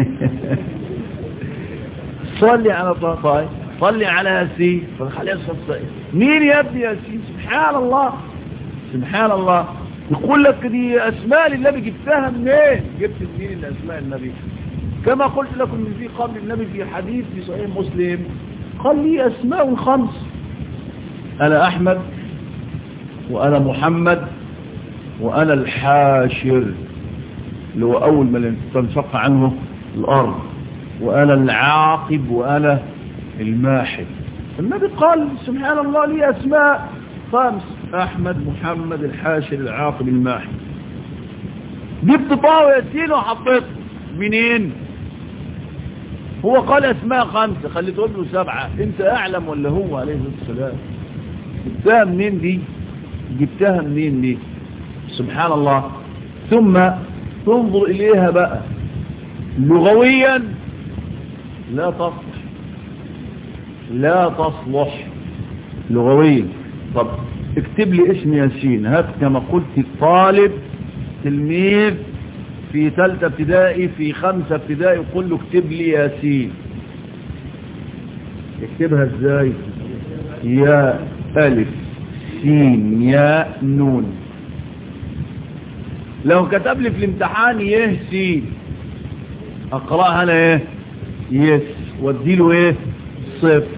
صلي على طه صلي على ياسين عليه الصلاة والسلام مين يا ابني ياسين سبحان الله سبحان الله يقول لك دي أسماء للنبي جبتها منين جبت منين أسماء النبي كما قلت لكم من في قبل النبي في حديث في صحيح مسلم قال لي أسماء خمس أنا أحمد وأنا محمد وأنا الحاشر اللي هو أول ما تنشق عنه الأرض وأنا العاقب وأنا الماحب النبي قال سبحان الله لي أسماء خمس أحمد محمد الحاشر العاقب الماحب جبت طاوة ياسين وحطيت منين هو قال أسماء خمسة خليته له سبعة انت أعلم ولا هو عليه الصلاة والسلام جبتها منين دي جبتها منين دي سبحان الله ثم تنظر إليها بقى لغويا لا تصلح لا تصلح لغويا طب اكتب لي اسم ياسين هات كما قلت طالب تلميذ في ثالثة ابتدائي في خمسة ابتدائي وقل له اكتب لي ياسين يكتبها ازاي يا ألف سين يا نون لو كتب لي في الامتحان يه سين اقرأها انا ايه يس واديله ايه صفر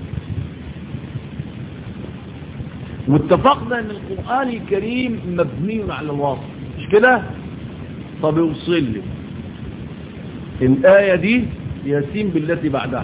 واتفقنا ان القرآن الكريم مبني على الوصف مش كده طب يوصل لي الآية دي ياسين بالتي بعدها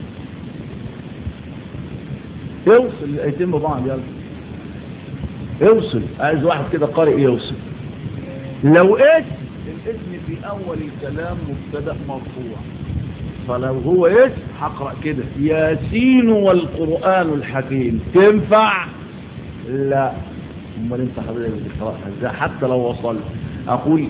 يوصل الآيتين ببعض يلا يوصل عايز واحد كده قارئ يوصل لو اسم الاسم في أول الكلام مبتدأ مرفوع فلو هو اسم هقرأ كده ياسين والقرآن الحكيم تنفع لا امال انت حضرتك بتقراها ازاي حتى لو وصلت اقول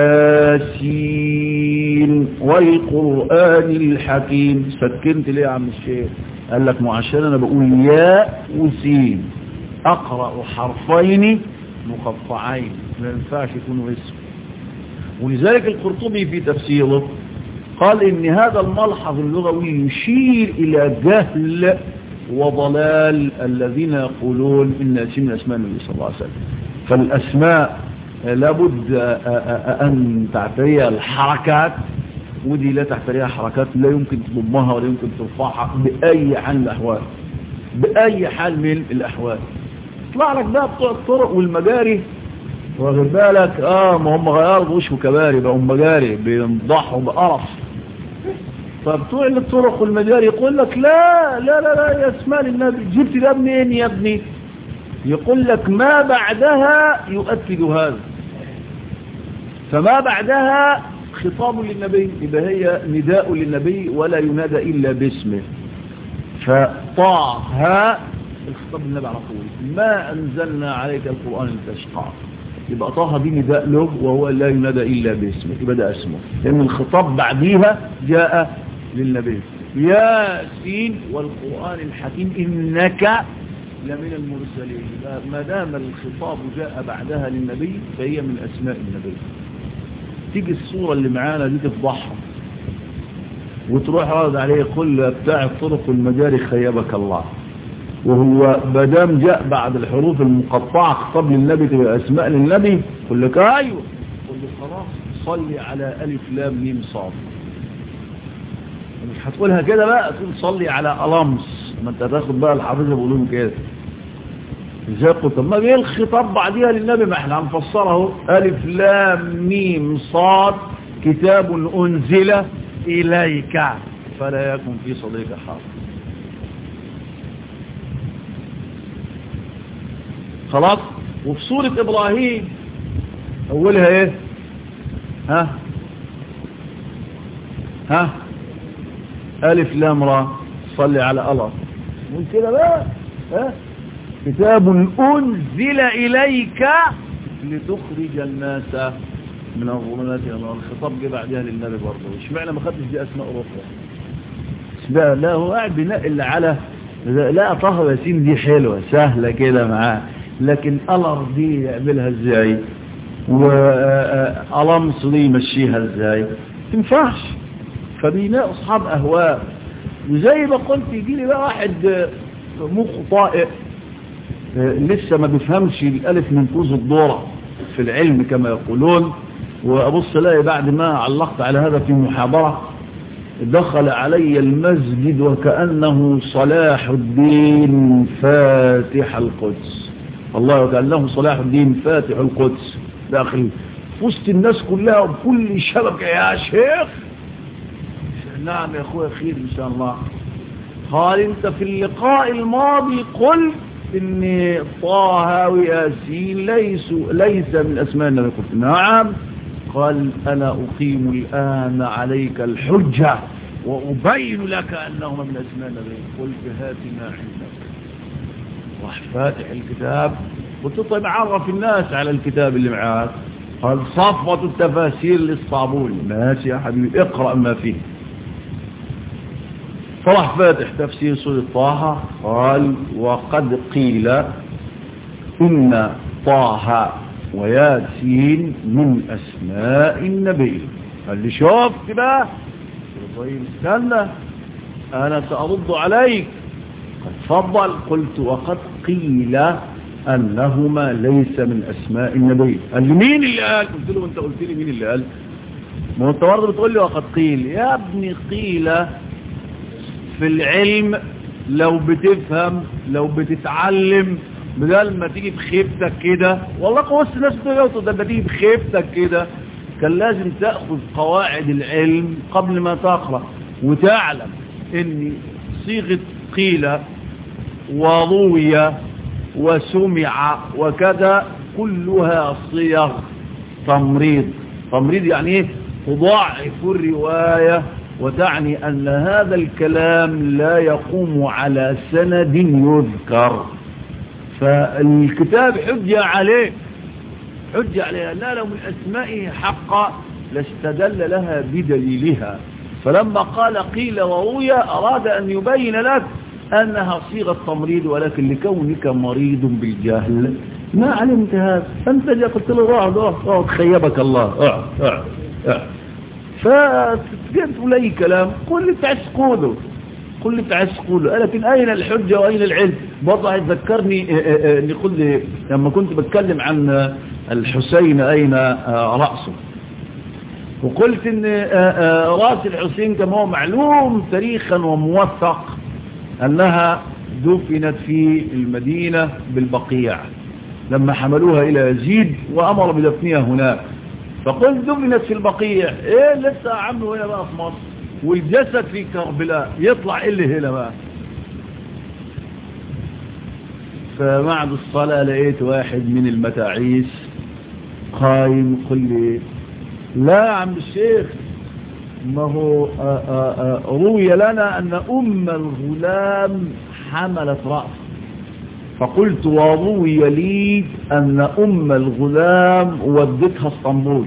ياسين والقران الحكيم سكنت ليه يا عم الشيخ قال لك ما عشان انا بقول يا وسين اقرا حرفين مقطعين ما ينفعش يكونوا اسم ولذلك القرطبي في تفسيره قال ان هذا الملحظ اللغوي يشير الى جهل وضلال الذين يقولون إن اسم من أسماء النبي صلى الله عليه وسلم فالأسماء لابد أن تعتريها الحركات ودي لا تحتريها حركات لا يمكن تضمها ولا يمكن ترفعها بأي حال من الأحوال بأي حال من الأحوال يطلع لك بقى بتوع الطرق والمجاري واخد بالك اه ما هم غيروا وش وكباري بقوا مجاري بينضحوا بقرف فبتوع الطرق والمجاري يقول لك لا لا لا لا يا اسماء النبي جبت ده منين يا ابني يقول لك ما بعدها يؤكد هذا فما بعدها خطاب للنبي يبقى هي نداء للنبي ولا ينادى إلا باسمه فطاها الخطاب للنبي على طول ما أنزلنا عليك القرآن لتشقى يبقى طه دي نداء له وهو لا ينادى إلا باسمه يبقى ده اسمه لأن الخطاب بعديها جاء للنبي ياسين والقرآن الحكيم إنك لمن المرسلين ما دام الخطاب جاء بعدها للنبي فهي من أسماء النبي تيجي الصورة اللي معانا دي تفضحها وتروح راد عليه كل بتاع الطرق والمجاري خيبك الله وهو بدام جاء بعد الحروف المقطعة خطاب للنبي تبقى أسماء للنبي قل لك أيوه قل له خلاص صلي على ألف لام ميم صاد مش هتقولها كده بقى تقول صلي على ألمس ما انت تاخد بقى الحافظة بقولهم كده ازاي قلت طب ما ايه الخطاب بعديها للنبي ما احنا هنفسره ألف لام ميم صاد كتاب أنزل إليك فلا يكن في صديق حافظ خلاص وفي سورة إبراهيم أولها إيه ها ها ألف لام را صلي على الله مش كده بقى ها كتاب أنزل إليك لتخرج الناس من الظلمات إلى النور الخطاب جه بعدها للنبي برضه اشمعنى ما خدتش دي أسماء أخرى اسمها لا هو قاعد بينقل على لا طه ياسين دي حلوة سهلة كده معاه لكن ألر دي يعملها ازاي وألمص دي يمشيها ازاي تنفعش فبيناء أصحاب أهواء وزي ما قلت يجي لي بقى واحد مخه طائق لسه ما بيفهمش الألف من كوز الدورة في العلم كما يقولون وأبص الاقي بعد ما علقت على هذا في محاضرة دخل علي المسجد وكأنه صلاح الدين فاتح القدس الله وكأنه صلاح الدين فاتح القدس داخل وسط الناس كلها وبكل شبكة يا شيخ نعم يا أخويا خير إن شاء الله قال انت في اللقاء الماضي قلت ان طه وياسين ليسوا ليس من اسماء النبي قلت نعم قال انا اقيم الان عليك الحجة وابين لك انهما من اسماء النبي قلت هات ما عندك راح فاتح الكتاب قلت طيب عرف الناس على الكتاب اللي معاك قال صفوة التفاسير للصابوني ماشي يا حبيبي اقرأ ما فيه فراح فاتح تفسير سورة طه قال وقد قيل إن طه وياسين من أسماء النبي قال لي شفت بقى طيب استنى أنا سأرد عليك قد فضل قلت وقد قيل أنهما ليس من أسماء النبي قال لي مين اللي قال قلت له أنت قلت لي مين اللي قال ما انت برضه بتقول لي وقد قيل يا ابني قيل في العلم لو بتفهم لو بتتعلم بدل ما تيجي بخيبتك كده والله قوس الناس بتقول ده تيجي بخيبتك كده كان لازم تأخذ قواعد العلم قبل ما تقرأ وتعلم ان صيغة قيل وروي وسمع وكذا كلها صيغ تمريض تمريض يعني ايه تضاعف الرواية وتعني أن هذا الكلام لا يقوم على سند يذكر فالكتاب حجة عليه حجة عليها لا لو من أسمائه حقا لاستدل لها بدليلها فلما قال قيل وروي أراد أن يبين لك أنها صيغة تمريض ولكن لكونك مريض بالجهل ما علمت هذا فأنت جاء قلت له اقعد اقعد خيبك الله اقعد اقعد اقعد فجئت لي كلام قل لي تعس قوله قل لي تعس قوله لكن أين الحجة وأين العلم برضه هيتذكرني نقول لما كنت بتكلم عن الحسين أين رأسه وقلت ان راس الحسين كما هو معلوم تاريخا وموثق انها دفنت في المدينة بالبقيع لما حملوها الى يزيد وامر بدفنها هناك فقلت دفنت في البقيع ايه لسه عمه هنا بقى في مصر والجسد في كربلاء يطلع ايه اللي هنا بقى فبعد الصلاة لقيت واحد من المتاعيس قايم يقول لي لا يا عم الشيخ ما هو آآ آآ روي لنا أن أم الغلام حملت رأس فقلت وروي لي أن أم الغلام ودتها اسطنبول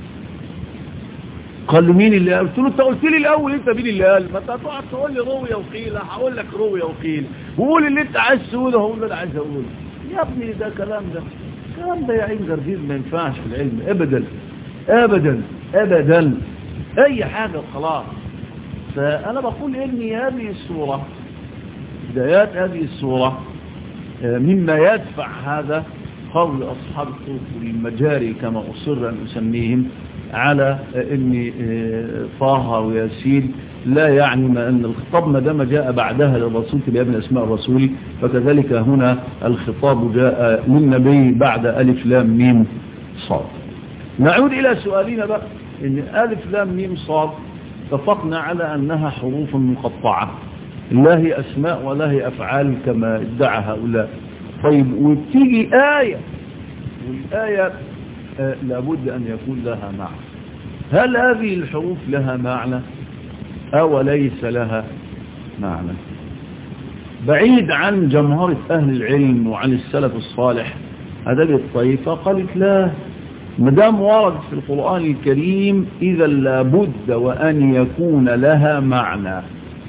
قال لي مين اللي قال قلت له انت قلت لي الاول انت مين اللي قال ما انت هتقعد تقول لي رويه وقيل هقول لك رويه وقيل وقول اللي انت عايز تقوله هقول اللي انا عايز اقوله يا ابني ده كلام ده الكلام ده يا عين جرجير ما ينفعش في العلم ابدا ابدا ابدا اي حاجة خلاص فانا بقول اني هذه الصورة بدايات هذه الصورة مما يدفع هذا قول اصحاب الطرق والمجاري كما اصر ان اسميهم على ان طه وياسين لا يعني ما ان الخطاب ما دام جاء بعدها للرسول بابن اسماء الرسول فكذلك هنا الخطاب جاء للنبي بعد الف لام ميم صاد نعود إلى سؤالنا بقى إن ألف لام ميم صاد اتفقنا على أنها حروف مقطعة لا هي أسماء ولا هي أفعال كما ادعى هؤلاء طيب وبتيجي آية والآية آه لابد أن يكون لها معنى هل هذه الحروف لها معنى أو ليس لها معنى بعيد عن جمهورة أهل العلم وعن السلف الصالح هذه الطائفة قالت لا مدام ورد في القرآن الكريم إذا لابد وأن يكون لها معنى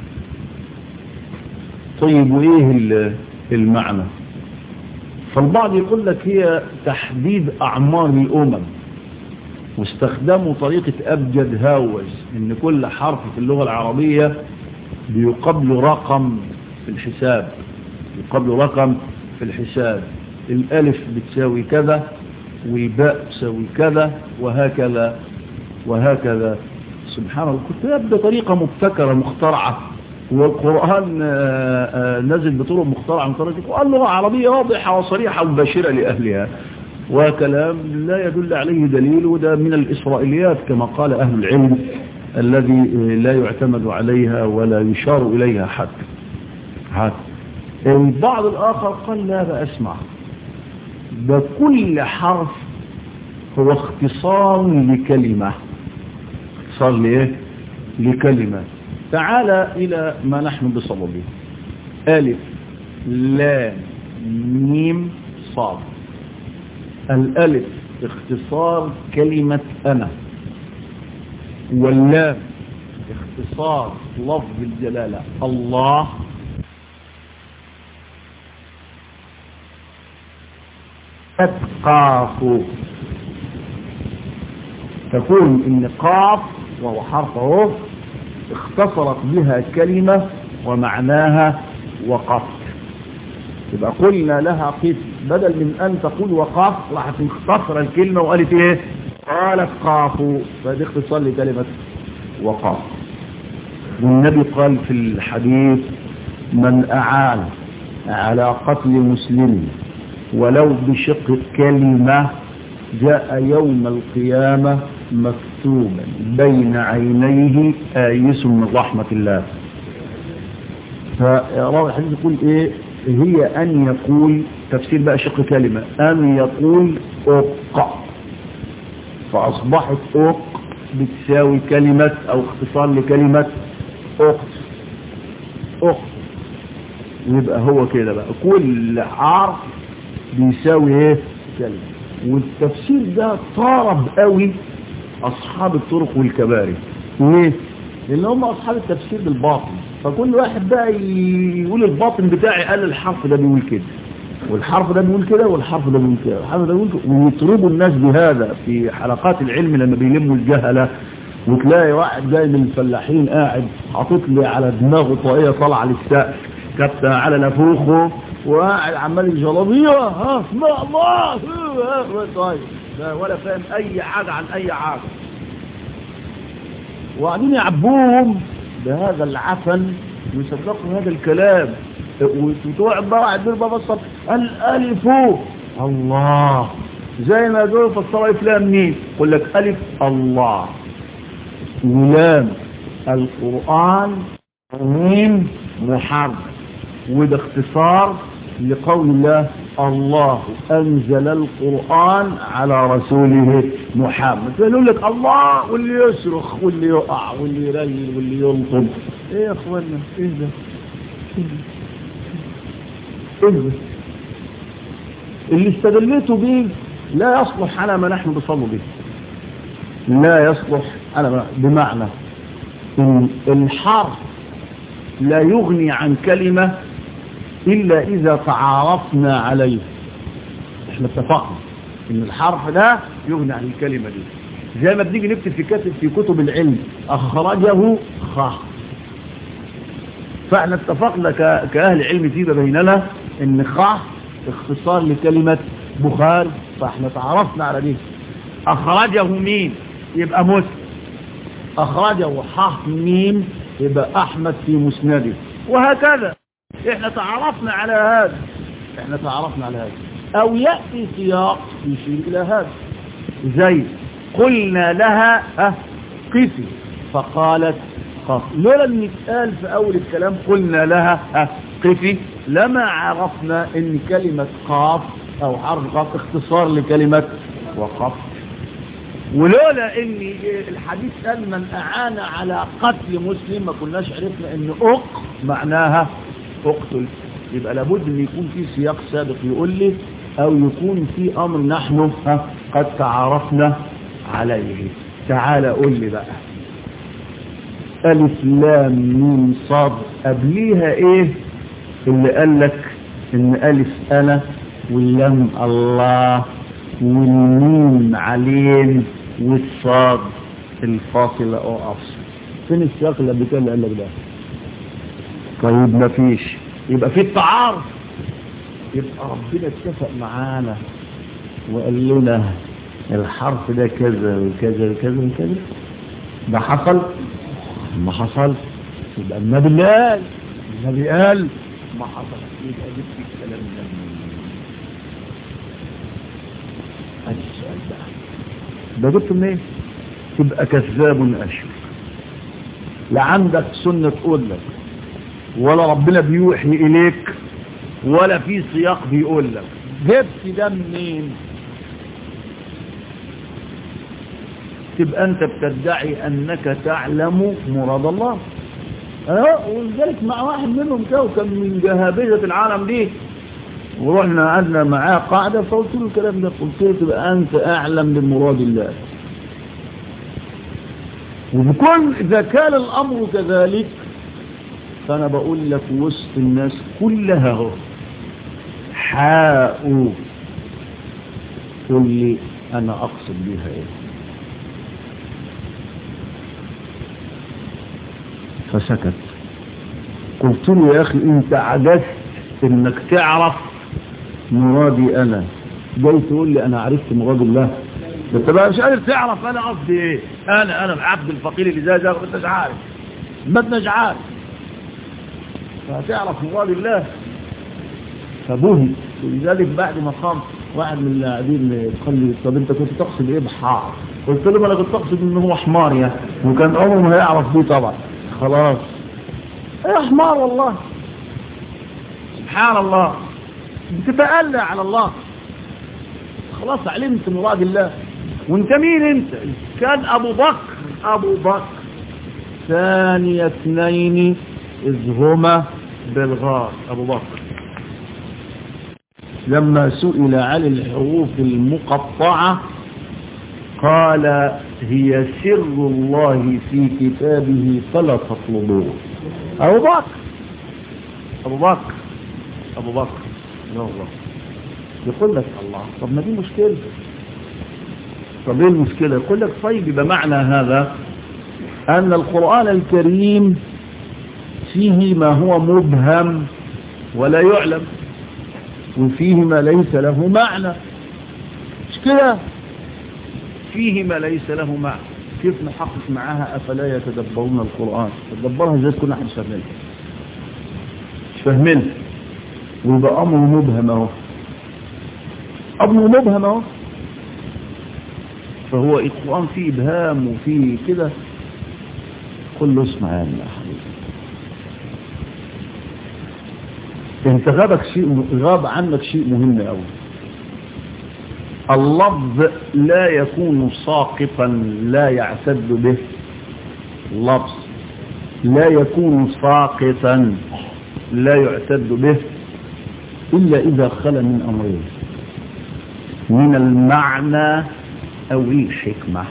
طيب وإيه المعنى فالبعض يقول لك هي تحديد أعمار الأمم واستخدموا طريقة أبجد هاوز إن كل حرف في اللغة العربية بيقبل رقم في الحساب يقبل رقم في الحساب الألف بتساوي كذا والباء تساوي كذا وهكذا وهكذا سبحان الله الكتاب بطريقة مبتكرة مخترعة والقرآن نزل بطرق مخترعة من طريقة القرآن لغة عربية واضحة وصريحة ومباشرة لأهلها وكلام لا يدل عليه دليل وده من الإسرائيليات كما قال أهل العلم الذي لا يعتمد عليها ولا يشار إليها حتى حتى البعض الآخر قال لا بأسمع ده كل حرف هو اختصار لكلمة اختصار لإيه لكلمة تعال إلى ما نحن بصدده ألف لام ميم صاد الألف اختصار كلمة أنا واللام اختصار لفظ الجلالة الله قاف تكون ان قاف وهو حرف اهو اختصرت بها كلمة ومعناها وقفت يبقى قلنا لها قف بدل من ان تقول وقف راح تختصر الكلمة وقالت ايه قالت قاف فدي اختصار لكلمة وقف والنبي قال في الحديث من أعان على قتل مسلم ولو بشق كلمة جاء يوم القيامة مكتوبا بين عينيه آيس من رحمة الله فراوي الحديث يقول ايه هي ان يقول تفسير بقى شق كلمة ان يقول اق فاصبحت اق بتساوي كلمة او اختصار لكلمة اخت اخت يبقى هو كده بقى كل حرف بيساوي ايه كلمة والتفسير ده طارب قوي اصحاب الطرق والكباري ليه لان هم اصحاب التفسير بالباطن فكل واحد بقى يقول الباطن بتاعي قال الحرف ده بيقول كده والحرف ده بيقول كده والحرف ده بيقول كده والحرف ده بيقول كده ويطربوا الناس بهذا في حلقات العلم لما بيلموا الجهله وتلاقي واحد جاي من الفلاحين قاعد حاطط لي على دماغه طاقيه طالعه للسقف كابتن على نافوخه وقاعد عمال جلابيه ها اسمع الله طيب ولا فاهم اي حاجه عن اي حاجه وقاعدين يعبوهم بهذا العفن ويصدقوا هذا الكلام وتقعد بقى واحد بيربى بصر الالف الله زي ما يقولوا فسروا الف لام مين يقول لك الف الله ولام القرآن ميم محرم وده اختصار لقول الله الله أنزل القرآن على رسوله محمد فيقول لك الله واللي يصرخ واللي يقع واللي يريل واللي يلطم ايه يا اخوانا ايه ده ايه ده اللي استدلته به لا يصلح على ما نحن بصلوا به لا يصلح على بمعنى ان الحرف لا يغني عن كلمة إلا إذا تعارفنا عليه احنا اتفقنا ان الحرف ده يغني عن الكلمة دي زي ما بنيجي نكتب في كتب في كتب العلم أخرجه خ فاحنا اتفقنا كأهل علم فيما بيننا ان خ اختصار لكلمة بخاري فاحنا تعرفنا على دي أخرجه مين يبقى مسلم أخرجه ح ميم يبقى أحمد في مسنده وهكذا احنا تعرفنا على هذا احنا تعرفنا على هذا او يأتي سياق يشير الى هذا زي قلنا لها اه قفي فقالت قف لولا ان يتقال في اول الكلام قلنا لها اه قفي لما عرفنا ان كلمة قاف او حرف قاف اختصار لكلمة وقف ولولا ان الحديث قال من اعان على قتل مسلم ما كناش عرفنا ان اق معناها اقتل يبقى لابد ان يكون في سياق سابق يقول لي او يكون في امر نحن ها قد تعرفنا عليه تعال قول لي بقى الف لام ميم صاد قبليها ايه اللي قال لك ان الف انا واللام الله والميم عليم والصاد الفاصلة او افصل فين السياق اللي قبل كده اللي قال لك ده طيب ما فيش يبقى في التعارف يبقى ربنا اتفق معانا وقال لنا الحرف ده كذا وكذا وكذا وكذا ده حصل ما حصل يبقى النبي اللي قال النبي قال ما حصل يبقى جبت الكلام ده ادي السؤال بقى ده جبته منين تبقى كذاب اشر لا عندك سنه تقول لك ولا ربنا بيوحي إليك ولا في سياق بيقول لك جبت ده منين تبقى أنت بتدعي أنك تعلم مراد الله اه ولذلك مع واحد منهم كده وكان من جهابذة العالم دي ورحنا قعدنا معاه قاعدة فقلت له الكلام ده قلت له تبقى أنت أعلم بمراد الله وبكل إذا كان الأمر كذلك فأنا بقول لك وسط الناس كلها هو حاء قل لي انا اقصد بها ايه فسكت قلت له يا اخي انت عجزت انك تعرف مرادي انا جاي تقول لي انا عرفت مراد الله ده انت بقى مش قادر تعرف انا قصدي ايه انا انا العبد الفقير اللي زي ده ما انتش عارف ما انتش عارف فهتعرف مراد الله فبهي ولذلك بعد ما قام واحد من اللي قاعدين قال لي طب انت كنت تقصد ايه بحار قلت له ما انا كنت اقصد ان هو حمار يعني وكان عمره ما هيعرف دي طبعا خلاص ايه حمار والله سبحان الله بتتألى على الله خلاص علمت مراد الله وانت مين انت كان ابو بكر ابو بكر ثاني اثنين اذ هما بالغار ابو بكر لما سئل عن الحروف المقطعة قال هي سر الله في كتابه فلا تطلبوه أبو بكر أبو بكر أبو بكر لا الله يقول لك الله طب ما دي مشكلة طب ايه المشكلة يقول لك طيب يبقى معنى هذا أن القرآن الكريم فيه ما هو مبهم ولا يعلم وفيه ما ليس له معنى مش كده فيه ما ليس له معنى كيف نحقق معاها أفلا يتدبرون القرآن تدبرها ازاي تكون احنا مش فاهمينها مش فاهمينها ويبقى أمر مبهم اهو أمر مبهم اهو فهو القرآن فيه إبهام وفيه كده قل له اسمع يا حبيبي انت غابك شيء غاب عنك شيء مهم قوي اللفظ لا يكون ساقطا لا يعتد به لفظ لا يكون ساقطا لا يعتد به إلا إذا خلى من أمرين من المعنى أو الحكمة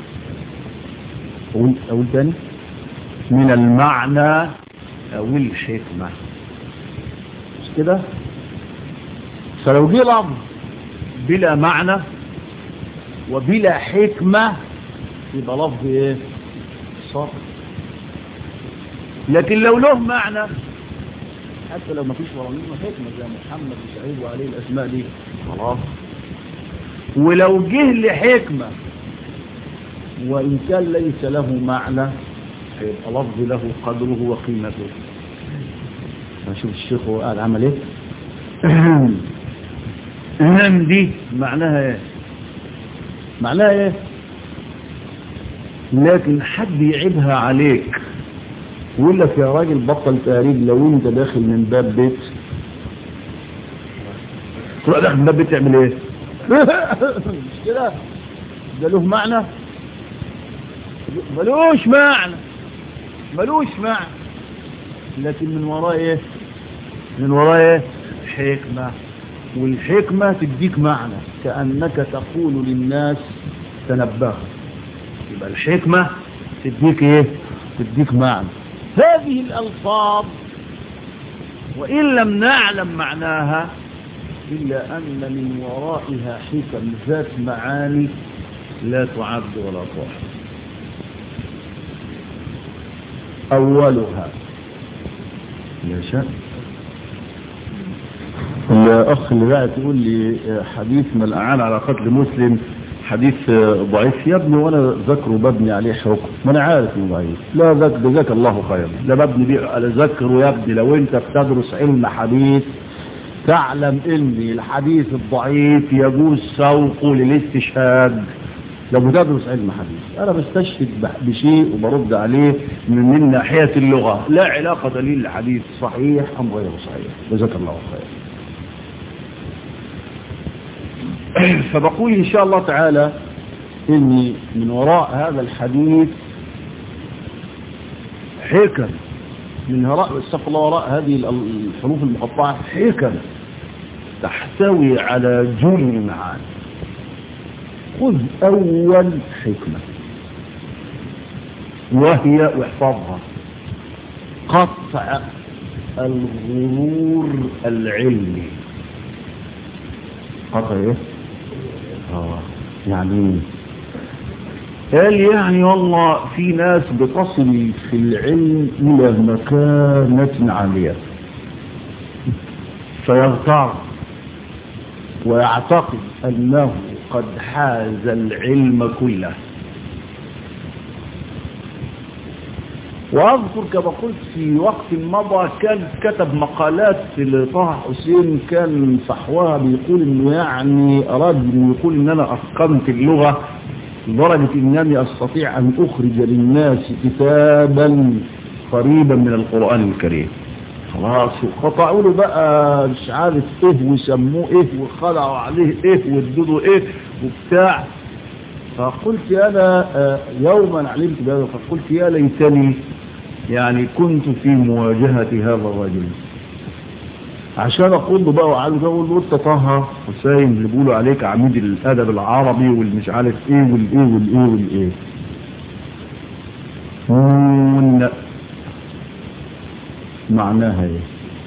أقول أقول تاني من المعنى أو الحكمة مش كده فلو جه لفظ بلا معنى وبلا حكمة يبقى لفظ ايه صح لكن لو له معنى حتى لو ما فيش ورا منه حكمة زي محمد وسعيد وعليه الأسماء دي خلاص ولو جه لحكمة وإن كان ليس له معنى هيبقى لفظ له قدره وقيمته نشوف الشيخ هو قاعد عمل ايه اهم دي معناها ايه معناها ايه لكن حد يعيبها عليك ويقول لك يا راجل بطل تهريج لو انت داخل من باب بيت تروح داخل من باب بيت تعمل ايه مش كده ده له معنى ملوش معنى ملوش معنى لكن من وراه ايه من وراه ايه حكمة والحكمة تديك معنى كأنك تقول للناس تنبهوا يبقى الحكمة تديك ايه تديك معنى هذه الألفاظ وإن لم نعلم معناها إلا أن من ورائها حكم ذات معاني لا تعد ولا تحصى أولها يا شاء الأخ اللي بقى تقول لي حديث من الأعان على قتل مسلم حديث ضعيف يا ابني وانا ذكره ببني عليه حكم ما انا عارف انه ضعيف لا ذاك جزاك الله خيرا لا ببني بيه على ذكره يا ابني لو انت بتدرس علم حديث تعلم ان الحديث الضعيف يجوز سوقه للاستشهاد لو بتدرس علم حديث انا بستشهد بشيء وبرد عليه من, من ناحية اللغة لا علاقة دليل الحديث صحيح ام غير صحيح جزاك الله خيرا فبقول إن شاء الله تعالى إني من وراء هذا الحديث حكم من وراء استغفر الله وراء هذه الحروف المقطعة حكم تحتوي على جل معاني خذ أول حكمة وهي واحفظها قطع الغرور العلمي قطع ايه اه يعني قال يعني والله في ناس بتصل في العلم إلى مكانة عالية فيغتر ويعتقد أنه قد حاز العلم كله وأذكر كما قلت في وقت مضى كان كتب مقالات لطه حسين كان صحوها بيقول انه يعني أراد انه يقول ان انا أتقنت اللغة لدرجة انني استطيع ان اخرج للناس كتابا قريبا من القرآن الكريم خلاص قطعوا له بقى مش عارف ايه وسموه ايه وخلعوا عليه ايه وادوا ايه وبتاع فقلت انا يوما علمت بهذا فقلت يا ليتني يعني كنت في مواجهة هذا الرجل عشان اقول له بقى وعايز اقول له انت طه حسين اللي بيقولوا عليك عميد الادب العربي والمش عارف ايه والايه والايه والايه هون معناها ايه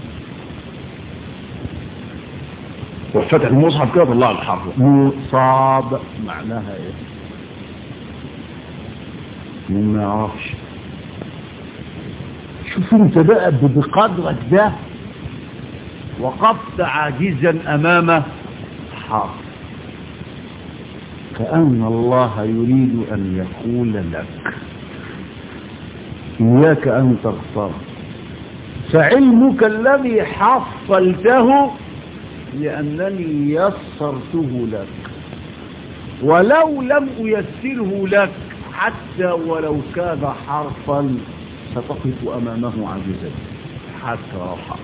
وفتح المصحف كده طلع الحرف مصاب معناها ايه ما يعرفش شوف انت بقى بقدرك ده وقفت عاجزا امام حرف كأن الله يريد ان يقول لك اياك ان تغتر فعلمك الذي حصلته لأنني يسرته لك ولو لم أيسره لك حتى ولو كان حرفا ستقف أمامه عاجزا حتى لو حرف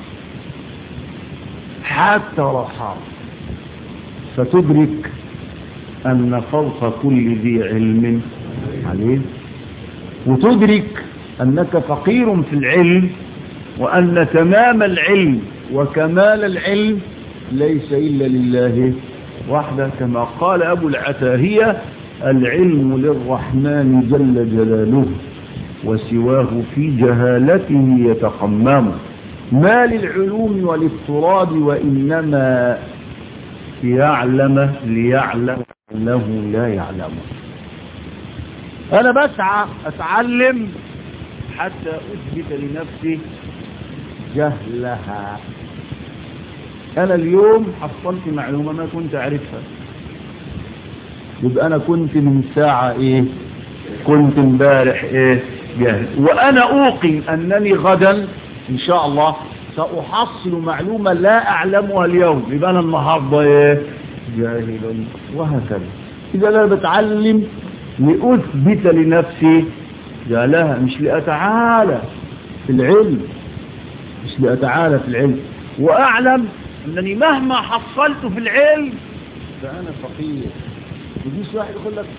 حتى لو حرف فتدرك أن فوق كل ذي علم عليه وتدرك أنك فقير في العلم وأن تمام العلم وكمال العلم ليس إلا لله وحده كما قال أبو العتاهية العلم للرحمن جل جلاله وسواه في جهالته يتقمم ما للعلوم وللتراب وإنما يعلم ليعلم أنه لا يعلم أنا بسعى أتعلم حتى أثبت لنفسي جهلها أنا اليوم حصلت معلومة ما كنت أعرفها يبقى أنا كنت من ساعة إيه كنت امبارح إيه جاهل وأنا أوقن أنني غدا إن شاء الله سأحصل معلومة لا أعلمها اليوم يبقى أنا النهاردة إيه جاهل وهكذا إذا أنا بتعلم لأثبت لنفسي جهلها مش لأتعالى في العلم مش لأتعالى في العلم وأعلم أنني مهما حصلت في العلم فأنا فقير يجيش واحد يقول لك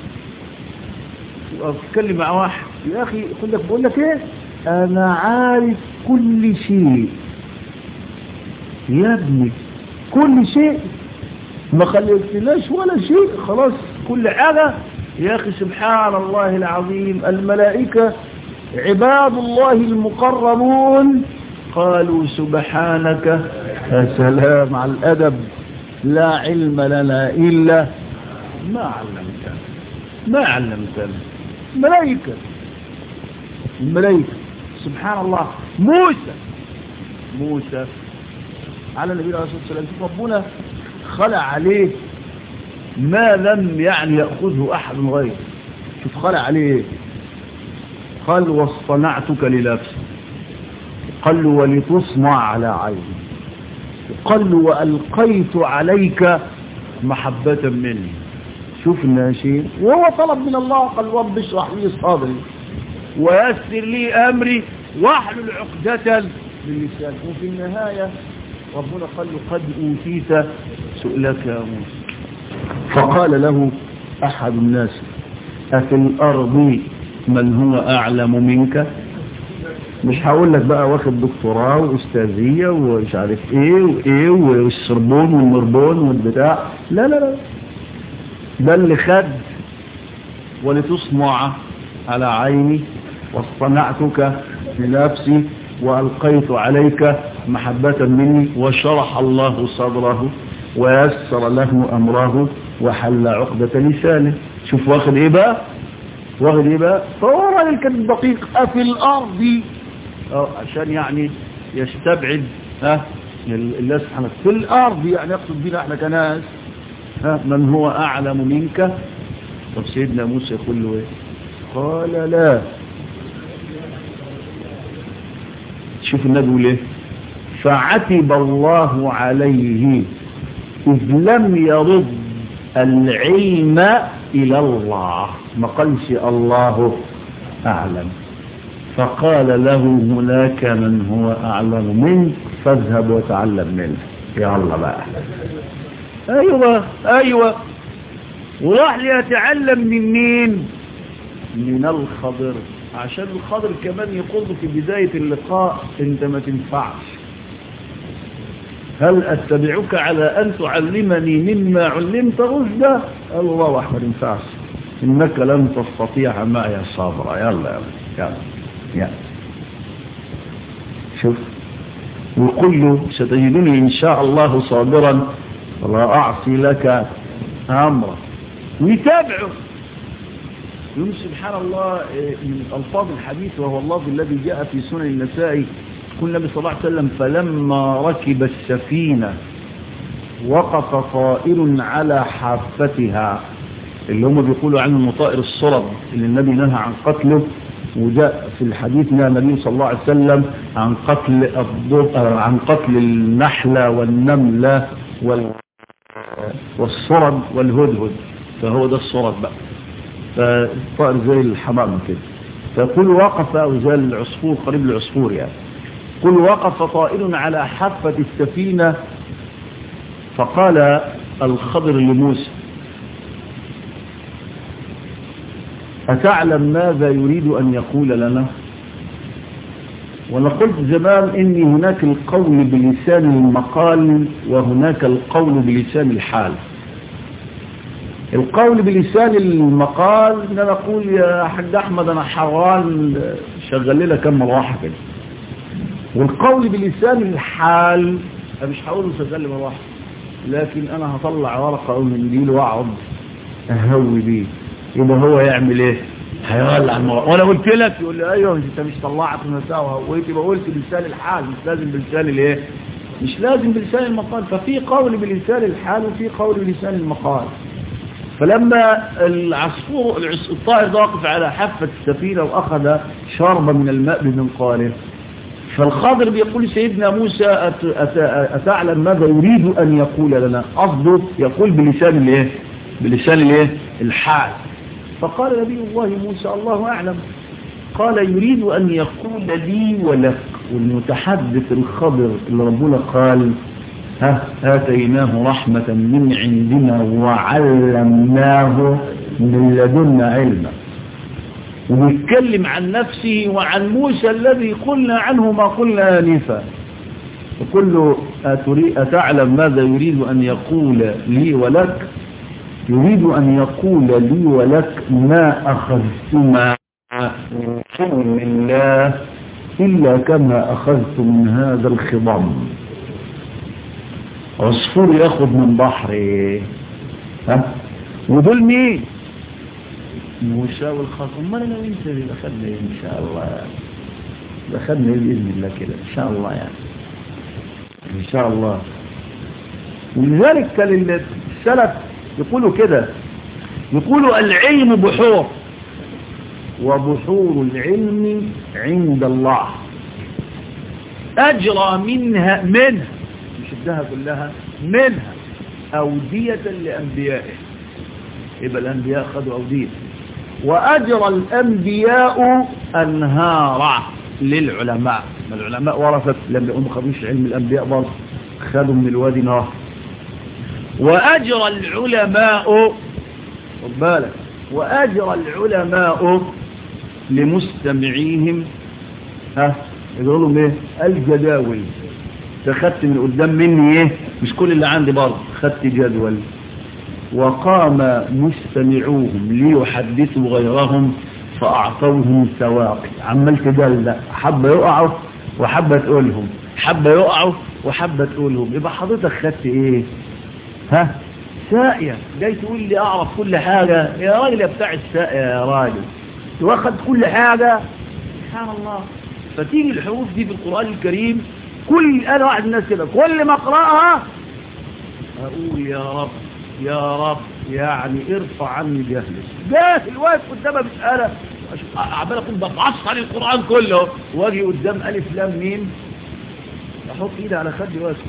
أتكلم مع واحد يا أخي يقول لك بقول لك إيه أنا عارف كل شيء يا ابني كل شيء ما خليتناش ولا شيء خلاص كل حاجة يا أخي سبحان الله العظيم الملائكة عباد الله المقربون قالوا سبحانك يا سلام على الأدب لا علم لنا إلا ما علمتنا ما علمتنا ملائكة الملائكة سبحان الله موسى موسى على النبي عليه الصلاة والسلام ربنا خلع عليه ما لم يعني يأخذه أحد غيره شوف خلع عليه قال واصطنعتك لنفسي قال ولتصنع على عيني قال وألقيت عليك محبة مني شوف الناشين وهو طلب من الله قال رب اشرح لي صدري ويسر لي أمري واحلل عقدة من لسان وفي النهاية ربنا قال له قد أوتيت سؤلك يا موسى فقال له أحد الناس أفي الأرض من هو أعلم منك مش هقول لك بقى واخد دكتوراه واستاذية ومش عارف ايه وايه والسربون والمربون والبتاع لا لا لا ده اللي خد ولتصنع على عيني واصطنعتك لنفسي وألقيت عليك محبة مني وشرح الله صدره ويسر له أمره وحل عقدة لسانه شوف واخد ايه بقى واخد ايه بقى فهو راجل كان دقيق افي الارض اه عشان يعني يستبعد ها الله سبحانه في الارض يعني يقصد بنا احنا كناس ها من هو اعلم منك طب سيدنا موسى يقول له ايه قال لا شوف النبي يقول ايه فعتب الله عليه إذ لم يرد العلم إلى الله ما قالش الله أعلم فقال له هناك من هو أعلم منك فاذهب وتعلم منه يا الله بقى أيوة أيوة وراح ليتعلم من مين من الخضر عشان الخضر كمان يقول في بداية اللقاء انت ما تنفعش هل أتبعك على أن تعلمني مما علمت رشدا الله واحد ما ينفعش إنك لن تستطيع معي صبرا يلا يلا يلا يلا شوف وقل له ستجدني إن شاء الله صابرا ولا أعصي لك أمرا ويتابعه يقول سبحان الله من ألفاظ الحديث وهو اللفظ الذي جاء في سنن النسائي يقول النبي صلى الله عليه وسلم فلما ركب السفينة وقف طائر على حافتها اللي هم بيقولوا عنه المطائر الصرد اللي النبي نهى عن قتله وجاء في الحديث نهى النبي صلى الله عليه وسلم عن قتل عن قتل النحلة والنملة وال والصرد والهدهد فهو ده الصرد بقى فالطائر زي الحمام كده فكل وقف أو زي العصفور قريب العصفور يعني كل وقف طائر على حافة السفينة فقال الخضر لموسى أتعلم ماذا يريد أن يقول لنا وانا قلت زمان إني هناك القول بلسان المقال وهناك القول بلسان الحال القول بلسان المقال ان انا اقول يا حاج احمد انا حران شغل لنا كم مروحه كده والقول بلسان الحال انا مش هقول له شغل لي مروحه لكن انا هطلع ورقه او منديل واقعد اهوي بيه يبقى هو يعمل ايه هيولع المروحه وانا قلت لك يقول لي ايوه انت مش طلعت المساء وهويت يبقى قلت بلسان الحال مش لازم بلسان الايه مش لازم بلسان المقال ففي قول بلسان الحال وفي قول بلسان المقال فلما العصفور الطائر ده واقف على حافة السفينة وأخذ شربة من الماء بمنقاره فالخضر بيقول سيدنا موسى أت أت أتعلم ماذا يريد أن يقول لنا قصده يقول بلسان الايه بلسان الايه الحال فقال نبي الله موسى الله أعلم قال يريد أن يقول لي ولك والمتحدث الخضر اللي ربنا قال ها آتيناه رحمة من عندنا وعلمناه من لدنا علما ويتكلم عن نفسه وعن موسى الذي قلنا عنه ما قلنا آنفا يقول له أتعلم ماذا يريد أن يقول لي ولك يريد أن يقول لي ولك ما أخذتما من حلم الله إلا كما أخذت من هذا الخضم عصفور ياخد من بحر ها ودول مين موسى والخصم ما انا وانت اللي دخلنا ايه ان شاء الله دخلنا ايه باذن الله كده ان شاء الله يعني ان شاء الله ولذلك كان السلف يقولوا كده يقولوا العلم بحور وبحور العلم عند الله أجرى منها منها يشدها كلها منها أودية لأنبيائه يبقى الأنبياء خدوا أودية وأجرى الأنبياء أنهارا للعلماء ما العلماء ورثت لما هم خدوش علم الأنبياء برضه خدوا من الوادي نهر وأجرى العلماء خد بالك وأجرى العلماء لمستمعيهم ها يقولوا لهم ايه الجداول فخدت من قدام مني ايه مش كل اللي عندي برضه خدت جدول وقام مستمعوهم ليحدثوا غيرهم فأعطوهم سواقي عمال تدلع حبة يقعوا وحبة تقولهم حبة يقعوا وحبة تقولهم يبقى حضرتك خدت ايه ها الساقية جاي تقول لي اعرف كل حاجة يا راجل يا بتاع الساقية يا راجل واخد كل حاجة سبحان الله فتيجي الحروف دي في القرآن الكريم كل انا واحد الناس كده كل ما اقراها اقول يا رب يا رب يعني ارفع عني جهلي جاهل واقف قدامها مسألة عمال اقول بفعص القرآن كله واجي قدام الف لام ميم احط ايدي على خدي واسكت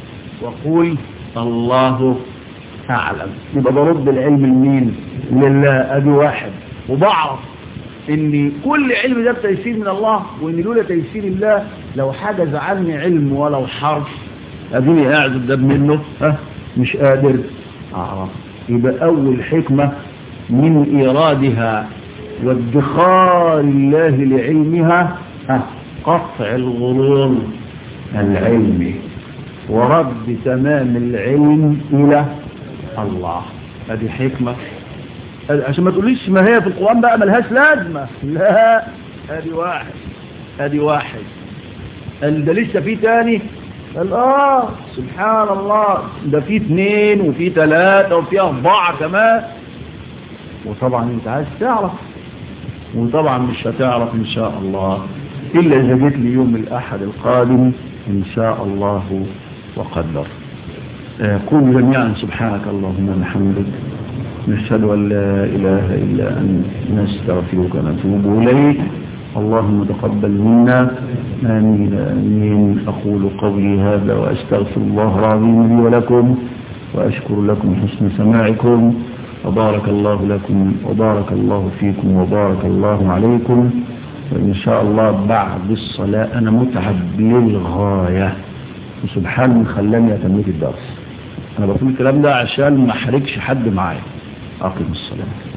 واقول الله اعلم يبقى برد العلم لمين لله ادي واحد وبعرف ان كل علم ده تيسير من الله وان لولا تيسير الله لو حجز عني علم ولو حرف اديني قاعد قدام منه ها مش قادر اعرف يبقى اول حكمة من ايرادها وادخار الله لعلمها ها قطع الغرور العلمي ورد تمام العلم الى الله هذه حكمة عشان ما تقوليش ما هي في القرآن بقى ملهاش لازمة لا ادي واحد ادي واحد قال ده لسه في تاني قال اه سبحان الله ده في اثنين وفي ثلاثة وفي اربعة كمان وطبعا انت عايز تعرف وطبعا مش هتعرف ان شاء الله الا اذا جيت لي يوم الاحد القادم ان شاء الله وقدر قول جميعا سبحانك اللهم وبحمدك نشهد أن لا إله إلا أنت نستغفرك ونتوب إليك اللهم تقبل منا آمين آمين أقول قولي هذا وأستغفر الله العظيم لي ولكم وأشكر لكم حسن سماعكم وبارك الله لكم وبارك الله فيكم وبارك الله عليكم وإن شاء الله بعد الصلاة أنا متعب للغاية وسبحان من خلاني أتميت الدرس أنا بقول الكلام ده عشان ما احرجش حد معايا أقم الصلاة